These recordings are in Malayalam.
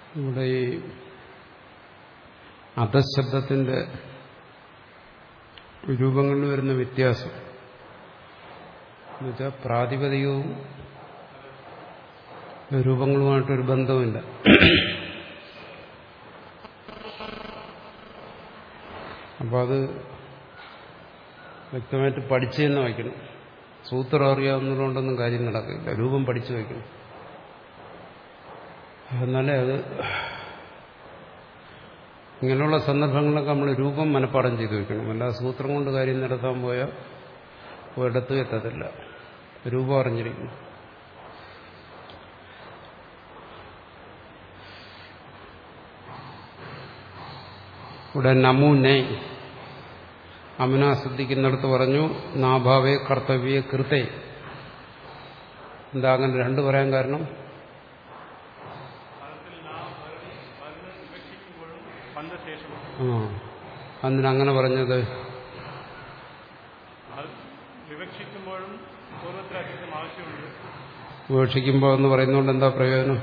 ഇവിടെ ഈ അധശബ്ദത്തിന്റെ രൂപങ്ങളിൽ വരുന്ന വ്യത്യാസം എന്നുവെച്ചാൽ പ്രാതിപതികവും രൂപങ്ങളുമായിട്ടൊരു ബന്ധമില്ല അപ്പോൾ അത് വ്യക്തമായിട്ട് പഠിച്ചു തന്നെ വയ്ക്കണം സൂത്രം അറിയാവുന്നതുകൊണ്ടൊന്നും കാര്യം നടക്കില്ല രൂപം പഠിച്ചു വയ്ക്കണം എന്നാലേ അത് ഇങ്ങനെയുള്ള സന്ദർഭങ്ങളിലൊക്കെ നമ്മൾ രൂപം മനഃപ്പാടം ചെയ്തു വെക്കണം അല്ല സൂത്രം കൊണ്ട് കാര്യം നടത്താൻ പോയാൽ ഒരിടത്തും എത്തത്തില്ല രൂപം അറിഞ്ഞിരിക്കണം ഇവിടെ നമൂനെ അമന ശ്രദ്ധിക്കുന്നിടത്ത് പറഞ്ഞു നാഭാവേ കർത്തവ്യ കൃത്തെ എന്താ അങ്ങനെ രണ്ട് പറയാൻ കാരണം ആ അന്നിനങ്ങനെ പറഞ്ഞത് വിവക്ഷിക്കുമ്പോഴും പൂർവ്വത്തിലാക്കിയിട്ടും ആവശ്യമുണ്ട് ഉപേക്ഷിക്കുമ്പോൾ എന്ന് പറയുന്നതുകൊണ്ട് എന്താ പ്രയോജനം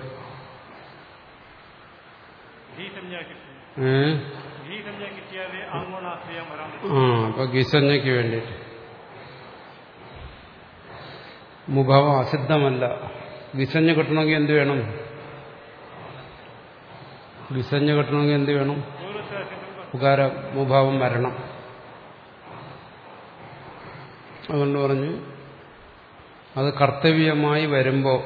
ധീ സംജ്ഞ കിട്ടും ഏ ധീ സംജ്ഞ കിട്ടിയാലേ ആംഗോണാശ്രയം വരാൻ ആ അപ്പൊ ഗിസഞ്ഞയ്ക്ക് വേണ്ടിയിട്ട് മുഖാവം അസിദ്ധമല്ല ഗിസഞ്ഞ് കിട്ടണമെങ്കിൽ എന്ത് വേണം ഗിസഞ്ഞ് കിട്ടണമെങ്കിൽ എന്ത് വേണം പൂർവ്വത്തിലാക്കിയിട്ടും ഉകാര മുഭാവം വരണം അതുകൊണ്ട് പറഞ്ഞു അത് കർത്തവ്യമായി വരുമ്പോൾ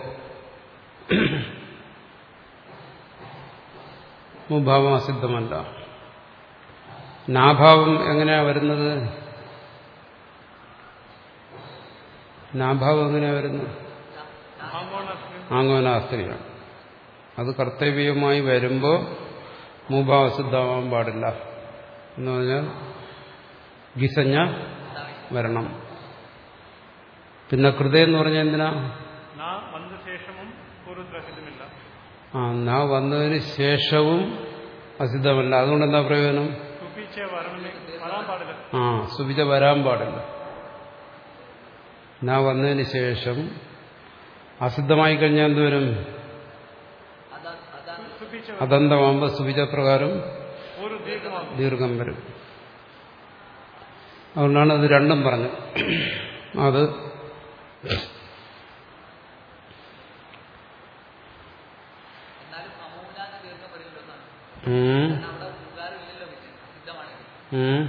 മുഭാവം അസിദ്ധമല്ല നാഭാവം എങ്ങനെയാ വരുന്നത് നാഭാവം എങ്ങനെയാ വരുന്നത് ആംഗോണാശ്രയം ആംഗോനാസ്ത്രീയാണ് അത് കർത്തവ്യമായി വരുമ്പോൾ മൂഭാവസിദ്ധമാവാൻ പാടില്ല എന്ന് പറഞ്ഞാൽ ഗിസഞ്ഞ വരണം പിന്നെ കൃത എന്ന് പറഞ്ഞാൽ എന്തിനാ നാ വന്ന ശേഷവും പൂർവ്വത്തിലാക്കിയിട്ടുമില്ല ആ നാ വന്നതിന് ശേഷവും അസിദ്ധമല്ല അതുകൊണ്ട് എന്താ പ്രയോജനം കുപ്പിച്ച വരണമേ വരാൻ പാടില്ല ആ സുവിധ വരാൻ പാടില്ല നാ വന്നതിന് ശേഷം അസിദ്ധമായി കഴിഞ്ഞാൽ എന്തുവരും കുപ്പിച്ച അതന്തമാകുമ്പോൾ സുവിധ പ്രകാരം പൂർവ്വ ദീർഘമാകും ദീർഘം വരും അതുകൊണ്ടാണ് അത് രണ്ടും പറഞ്ഞത് അത് ഉം. ഉം.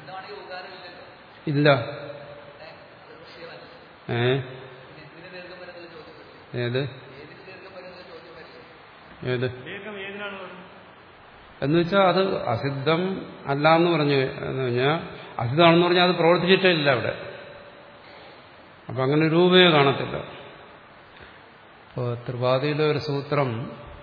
ഇല്ല ഏ ഏത് ഏത് ദീർഘം ഏതിനാണ് വരുന്നത് എന്ന് വെച്ചാൽ അത് അസിദ്ധം അല്ല എന്ന് പറഞ്ഞു എന്ന് പറഞ്ഞാൽ അസിദ്ധമാണെന്ന് പറഞ്ഞാൽ അത് പ്രവർത്തിച്ചിട്ടേ ഇല്ല അവിടെ അപ്പം അങ്ങനെ രൂപയെ കാണത്തില്ല ഇപ്പോൾ ത്രിപാതിയിലെ ഒരു സൂത്രം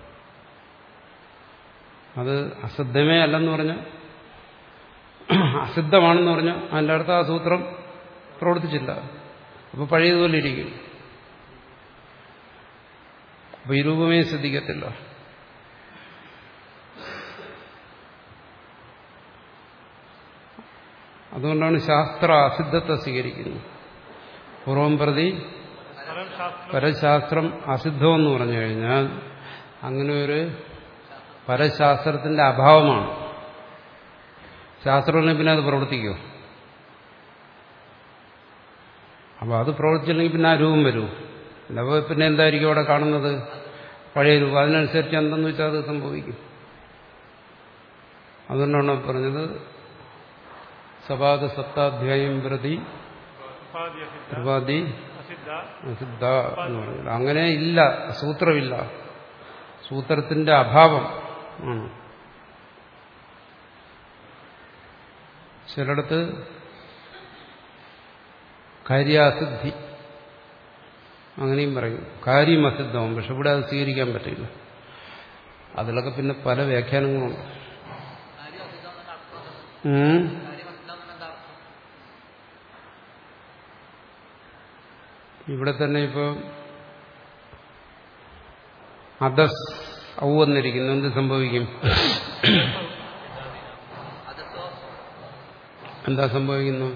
അത് അസിദ്ധമേ അല്ലെന്ന് പറഞ്ഞാൽ അസിദ്ധമാണെന്ന് പറഞ്ഞാൽ അതിൻ്റെ അടുത്ത് ആ സൂത്രം പ്രവർത്തിച്ചില്ല അപ്പോൾ പഴയതുപോലെ ഇരിക്കും അപ്പോൾ ഈ രൂപമേ ശ്രദ്ധിക്കത്തില്ല അതുകൊണ്ടാണ് ശാസ്ത്ര അസിദ്ധത്തെ സ്വീകരിക്കുന്നത് പൂർവം പ്രതി ഫലം ശാസ്ത്രം പരശാസ്ത്രം അസിദ്ധമെന്ന് പറഞ്ഞു കഴിഞ്ഞാൽ അങ്ങനെ ഒരു പരശാസ്ത്രത്തിന്റെ അഭാവമാണ് ശാസ്ത്രമെങ്കിൽ പിന്നെ അത് പ്രവർത്തിക്കുമോ അപ്പോൾ അത് പ്രവർത്തിച്ചില്ലെങ്കിൽ പിന്നെ ആ രൂപം വരൂ അപ്പോൾ പിന്നെ എന്തായിരിക്കും അവിടെ കാണുന്നത് പഴയ രൂപം അതിനനുസരിച്ച് എന്തെന്ന് വെച്ചാൽ അത് സംഭവിക്കും അതുകൊണ്ടാണ് പറഞ്ഞത് സപാദ സപ്താധ്യായം പ്രതി ഉപാധി അസിദ്ധ ത്രിപാദി അസിദ്ധ സിദ്ധ എന്ന് പറയുന്നത് അങ്ങനെ ഇല്ല സൂത്രമില്ല സൂത്രത്തിന്റെ അഭാവം ആണ് ചിലടത്ത് കാര്യാസിദ്ധി അങ്ങനെയും പറയും കാര്യം അസിദ്ധമാവും പക്ഷെ ഇവിടെ അത് സ്വീകരിക്കാൻ പറ്റില്ല അതിലൊക്കെ പിന്നെ പല വ്യാഖ്യാനങ്ങളുണ്ട് ഉം. ഇവിടെ തന്നെ ഇപ്പൊ അദസ് ഔ വന്നിരിക്കുന്നു എന്ത് സംഭവിക്കും എന്താ സംഭവിക്കുന്നു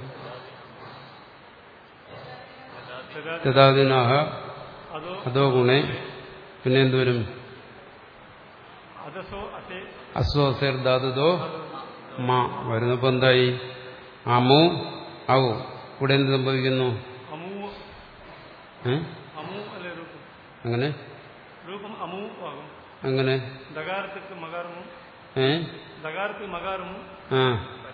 തഥാദിനാഹ അതോ അതോ ഗുണേ പിന്നെ എന്തുവരും അദസോ അസേ അസ്വസേർ ധാതുതോ മാ വരുന്നപ്പോ എന്തായി അമു ഔ ഇവിടെ എന്ത് സംഭവിക്കുന്നു അമൂ ഏ? അമൂ അല്ലേ രൂപം അങ്ങനെ രൂപം അമൂ ആകും അങ്ങനെ ദകാരத்துக்கு മകാരമും ഏ ദകാരத்துக்கு മകാരമും ആ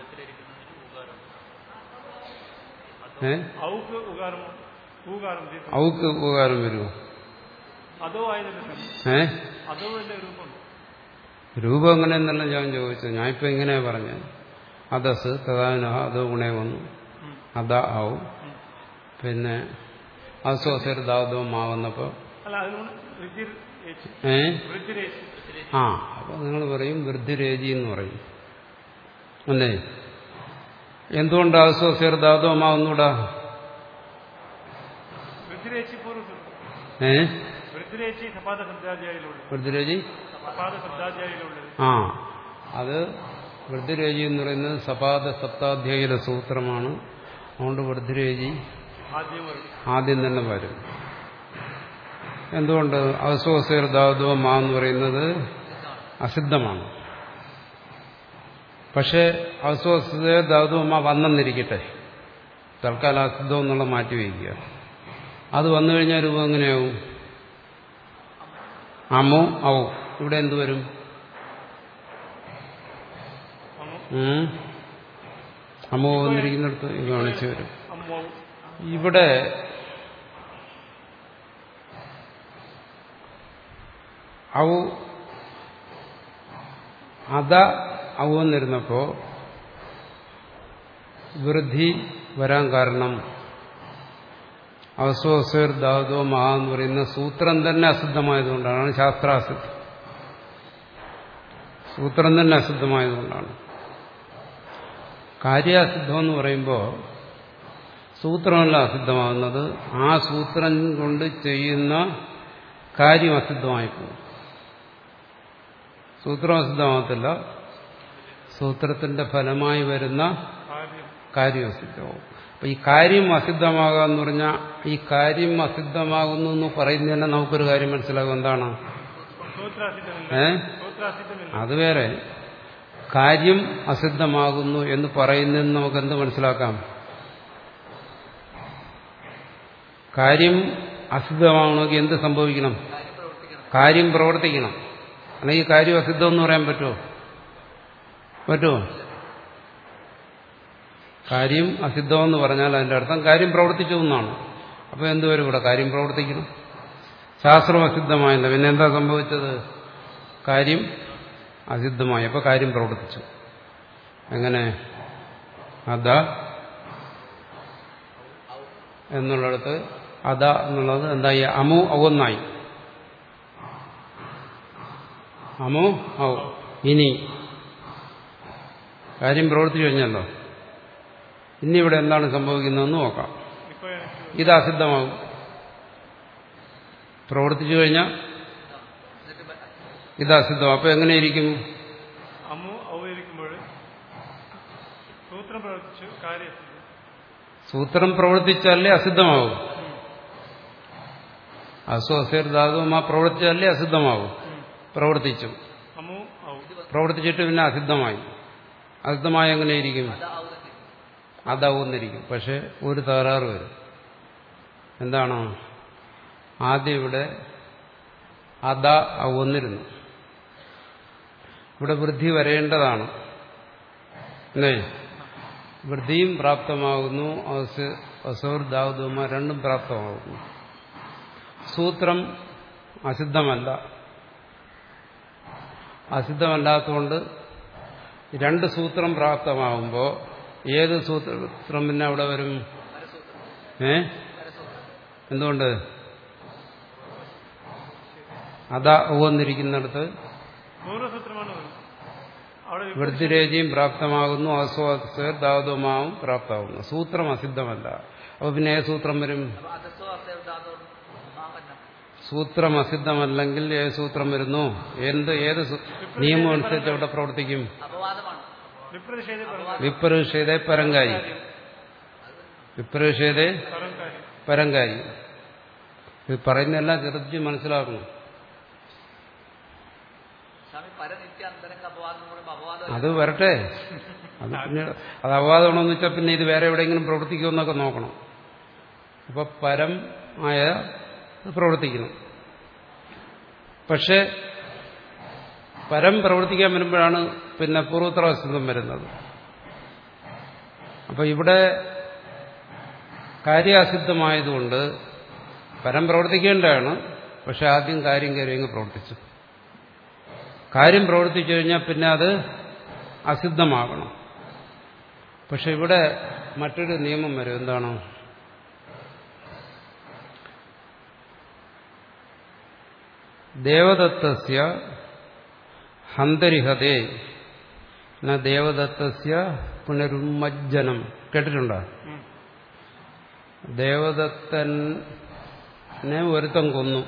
ഏ ഔക്ക് ഉകാരമും ഊകാരം ദീർഘം ഔക്ക് ഉപകാരം വരുമോ അതോ ആയതല്ലേ ഏ അതോ അല്ലേ രൂപം രൂപം എങ്ങനെയെന്നല്ല ഞാൻ ചോദിച്ചത് ഞാൻ ഇപ്പൊ ഇങ്ങനെയാ പറഞ്ഞത് അതസ് തഥാനഹ അതോ ഗുണേ വന്നു ഉം. അത ആവും പിന്നെ അസ്വസേർ ധാതുവോ മാ വന്നപ്പോ അല്ല അതിനോട് വൃത്തിർ ഏച്ചി ഏ വൃത്തിരേച്ചി ആ അപ്പൊ നിങ്ങൾ പറയും വൃദ്ധിരേജി എന്ന് പറയും അല്ലേ എന്തുകൊണ്ട് അസ്വസേർ ധാതുവോ മാ ഒന്നുകൂടാ വൃത്തിരേച്ചി പൂർവ്വ ഏ വൃത്തിരേച്ചി സപാദ ശബ്ദാധ്യായിലുള്ളത് വൃദ്ധിരേജി സപാദ ശബ്ദാധ്യായിലുള്ളത് ആ അത് വൃദ്ധിരേജി എന്ന് പറയുന്നത് സപാദ സപ്താധ്യായിയുടെ സൂത്രമാണ് അതുകൊണ്ട് വൃദ്ധിരേജി ആദ്യം വരും ആദ്യം തന്നെ വരും എന്തുകൊണ്ട് അസ്വസേർ ധാതുവ മാ എന്ന് പറയുന്നത് അസിദ്ധമാണ് പക്ഷേ അസ്വസേർ ധാതുവ മാ വന്നെന്നിരിക്കട്ടെ തൽക്കാലം അസിദ്ധം എന്നുള്ള മാറ്റി വയ്ക്കുക അത് വന്നു കഴിഞ്ഞാൽ രൂപം എങ്ങനെയാവും അമോ ഔ ഇവിടെ എന്ത് വരും അമു ഉം? അമോ വന്നിരിക്കുന്നിടത്ത് ഇത് കാണിച്ചു വരും അമ്മു ഇവിടെ ഔ അത ഔ എന്നിരുന്നപ്പോ വൃദ്ധി വരാൻ കാരണം അവസോസേർ ധാതുവോ മഹാ എന്ന് പറയുന്ന സൂത്രം തന്നെ അസിദ്ധമായതുകൊണ്ടാണ് ശാസ്ത്രാസിദ്ധം സൂത്രം തന്നെ അസിദ്ധമായതുകൊണ്ടാണ് കാര്യാസിദ്ധം എന്ന് പറയുമ്പോൾ സൂത്രമല്ല അസിദ്ധമാകുന്നത് ആ സൂത്രം കൊണ്ട് ചെയ്യുന്ന കാര്യം അസിദ്ധമായി പോകും സൂത്രം അസിദ്ധമാകത്തില്ല സൂത്രത്തിന്റെ ഫലമായി വരുന്ന കാര്യം കാര്യം അസിദ്ധമാവും അപ്പൊ ഈ കാര്യം അസിദ്ധമാകുക എന്ന് പറഞ്ഞാൽ ഈ കാര്യം അസിദ്ധമാകുന്നു എന്ന് പറയുന്നതന്നെ നമുക്കൊരു കാര്യം മനസ്സിലാകും എന്താണ് സൂത്രാസിദ്ധമില്ല ഏ സൂത്രാസിദ്ധമില്ല അത് വേറെ കാര്യം അസിദ്ധമാകുന്നു എന്ന് പറയുന്നതിന് നമുക്ക് എന്ത് മനസ്സിലാക്കാം കാര്യം അസിദ്ധമാകണമെങ്കിൽ എന്ത് സംഭവിക്കണം കാര്യം പ്രവർത്തിക്കണം അല്ലെങ്കിൽ കാര്യം അസിദ്ധം എന്ന് പറയാൻ പറ്റുമോ പറ്റുമോ കാര്യം അസിദ്ധം എന്ന് പറഞ്ഞാൽ അതിന്റെ അർത്ഥം കാര്യം പ്രവർത്തിച്ചു എന്നാണ് അപ്പൊ എന്തുവരും ഇവിടെ കാര്യം പ്രവർത്തിക്കണം ശാസ്ത്രം അസിദ്ധമായില്ല പിന്നെ എന്താ സംഭവിച്ചത് കാര്യം അസിദ്ധമായി അപ്പൊ കാര്യം പ്രവർത്തിച്ചു എങ്ങനെ അത എന്നുള്ളിടത്ത് അത എന്നുള്ളത് എന്തായി അമു ഔന്നായി അമു ഔ ഇനി കാര്യം പ്രവർത്തിച്ചു കഴിഞ്ഞല്ലോ ഇനി ഇവിടെ എന്താണ് സംഭവിക്കുന്നതെന്ന് നോക്കാം ഇപ്പൊ എനിക്ക് ഇത് അസിദ്ധമാകും പ്രവർത്തിച്ചു കഴിഞ്ഞാൽ ഇത് അസിദ്ധം അപ്പൊ എങ്ങനെയിരിക്കും അമ്മു ഔയിരിക്കുമ്പോൾ സൂത്രം പ്രവർത്തിച്ചു കാര്യം സൂത്രം പ്രവർത്തിച്ചാലേ അസിദ്ധമാകും അസ്വസേർ ധാതുവും ആ പ്രവർത്തിച്ചാലേ അസിദ്ധമാകും പ്രവർത്തിച്ചു അമ്മു ഔ പ്രവർത്തിച്ചിട്ട് പിന്നെ അസിദ്ധമായി അസിദ്ധമായി എങ്ങനെയിരിക്കും അതാവുന്നിരിക്കും പക്ഷെ ഒരു തകരാറ് വരും എന്താണ് ആദ്യം ഇവിടെ അത വന്നിരുന്നു ഇവിടെ വൃദ്ധി വരേണ്ടതാണ് അല്ലേ വൃദ്ധിയും പ്രാപ്തമാകുന്നു അസൗർദാവുദുമ രണ്ടും പ്രാപ്തമാകുന്നു സൂത്രം അസിദ്ധമല്ല അസിദ്ധമല്ലാത്തതുകൊണ്ട് രണ്ട് സൂത്രം പ്രാപ്തമാകുമ്പോൾ ഏത് സൂത്രം പിന്നെ അവിടെ വരും ഏ എന്തുകൊണ്ട് അതാ വന്നിരിക്കുന്നിടത്ത് പൂർവ്വസൂത്രമാണ് വരുന്നത് അവിടെ വിപരീത- വൃദ്ധിരേചിയും പ്രാപ്തമാകുന്നു അസ്വദാതുമാവും പ്രാപ്തമാകുന്നു സൂത്രം അസിദ്ധമല്ല അപ്പൊ പിന്നെ ഏത് സൂത്രം വരും സൂത്രം അസിദ്ധമല്ലെങ്കിൽ ഏത് സൂത്രം വരുന്നു എന്ത് ഏത് സൂ- നിയമം അനുസരിച്ച് അവിടെ പ്രവർത്തിക്കും വിപ്രതിഷേധ പരം- വിപ്രവിഷേധ പരങ്കാരി വിപ്രവിഷേധ പരം കാര്യം പരങ്കാരി ഇത് പറയുന്നതെല്ലാം ചെറുതി മനസ്സിലാക്കണം സ്വാമി പരനിത്യാന്തരംഗ അപവാദം എന്ന് പറയുമ്പോൾ അപവാദം അത് വരട്ടെ അത് പിന്നെ അത് അപവാദമാണെന്ന് വെച്ചാൽ പിന്നെ ഇത് വേറെ എവിടെയെങ്കിലും പ്രവർത്തിക്കുമെന്നൊക്കെ നോക്കണം അപ്പൊ പരം ആയ ഇത് പ്രവർത്തിക്കണം പക്ഷെ പരം പ്രവർത്തിക്കാൻ വരുമ്പോഴാണ് പിന്നെ പൂർവോത്തരാസിദ്ധം വരുന്നത് അപ്പൊ ഇവിടെ കാര്യാസിദ്ധമായതുകൊണ്ട് പരം പ്രവർത്തിക്കേണ്ടതാണ് പക്ഷെ ആദ്യം കാര്യം കയറി അങ്ങ് പ്രവർത്തിച്ചു കാര്യം പ്രവർത്തിച്ചു കഴിഞ്ഞാൽ പിന്നെ അത് അസിദ്ധമാകണം പക്ഷെ ഇവിടെ മറ്റൊരു നിയമം വരും എന്താണ് ദേവദത്തസ്യ ഹന്തരിഹതേ ന ദേവദത്തസ്യ പുനരുമ്മജ്ജനം കേട്ടിട്ടുണ്ടോ ഉം. ദേവദത്തനെ ഒരുത്തം കൊന്നു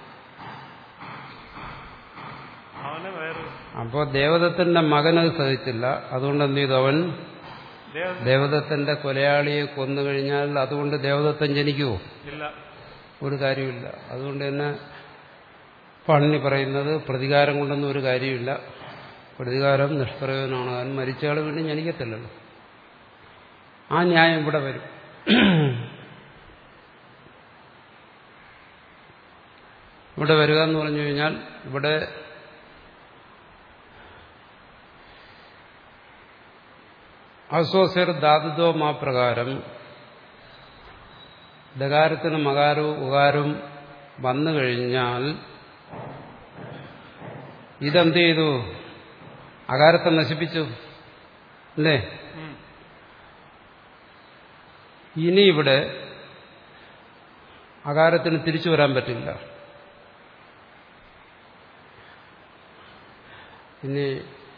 അവന് വേറെ അപ്പോൾ ദേവദത്തന്റെ മകനത് സഹിച്ചില്ല അതുകൊണ്ട് എന്ത് ചെയ്തു അവൻ ദേവ ദേവദത്തന്റെ കൊലയാളിയെ കൊന്നു കഴിഞ്ഞാൽ അതുകൊണ്ട് ദേവദത്തൻ ജനിക്കുമോ ഇല്ല ഒരു കാര്യമില്ല അതുകൊണ്ട് തന്നെ പണി പറയുന്നത് പ്രതികാരം കൊണ്ടൊന്നും ഒരു കാര്യമില്ല പ്രതികാരം നിഷ്പ്രയോജനമാണ് അവൻ മരിച്ചയാൾ വീണ്ടും ജനിക്കത്തില്ലല്ലോ ആ ന്യായം ഇവിടെ വരും ഇവിടെ വരിക എന്ന് പറഞ്ഞു കഴിഞ്ഞാൽ ഇവിടെ അസോസിയർ ധാതുതോ മാ പ്രകാരം ദകാരത്തിന് മകാരവും ഉകാരവും വന്നു കഴിഞ്ഞാൽ ഇതെന്ത് ചെയ്തു അകാരത്തെ നശിപ്പിച്ചു അല്ലേ ഉം. ഇനി ഇവിടെ അകാരത്തിന് തിരിച്ചു വരാൻ പറ്റില്ല ഇനി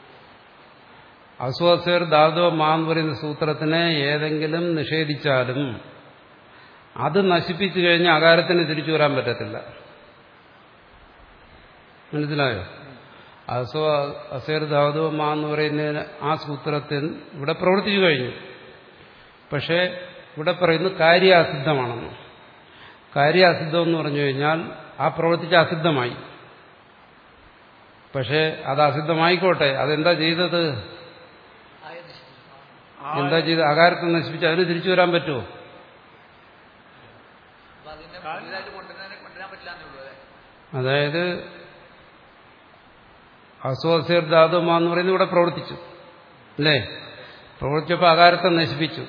അസ്വസേർ ധാതോ മാ എന്ന് പറയുന്ന സൂത്രത്തിനെ ഏതെങ്കിലും നിഷേധിച്ചാലും അത് നശിപ്പിച്ചു കഴിഞ്ഞാൽ അകാരത്തിന് തിരിച്ചു വരാൻ പറ്റത്തില്ല മനസ്സിലായോ അസ്വ അസേർ ധാതോ മാ എന്ന് പറയുന്നതിന് ആ സൂത്രത്തിൽ ഇവിടെ പ്രവർത്തിച്ചു കഴിഞ്ഞു പക്ഷേ ഇവിടെ പറയുന്നു കാര്യാസിദ്ധമാണെന്ന് കാര്യാസിദ്ധം എന്ന് പറഞ്ഞു കഴിഞ്ഞാൽ ആ പ്രവർത്തിച്ച അസിദ്ധമായി പക്ഷേ അത് അസിദ്ധമായിക്കോട്ടെ അതെന്താ ചെയ്തത് ആയത് ശരി. ആ എന്താ ചെയ്ത് അകാരത്തെ നശിപ്പിച്ച് അതിന് തിരിച്ചു വരാൻ പറ്റുമോ അപ്പൊ അതിനെ പുതിയതായിട്ട് കൊണ്ടുവരാൻ കൊണ്ടുവരാൻ പറ്റില്ല എന്നേ ഉള്ളൂ അല്ലേ അതായത് അസ്വസീർ ധാതുമ എന്ന് പറയുന്നത് ഇവിടെ പ്രവർത്തിച്ചു അല്ലേ പ്രവർത്തിച്ചപ്പോൾ അകാരത്തെ നശിപ്പിച്ചു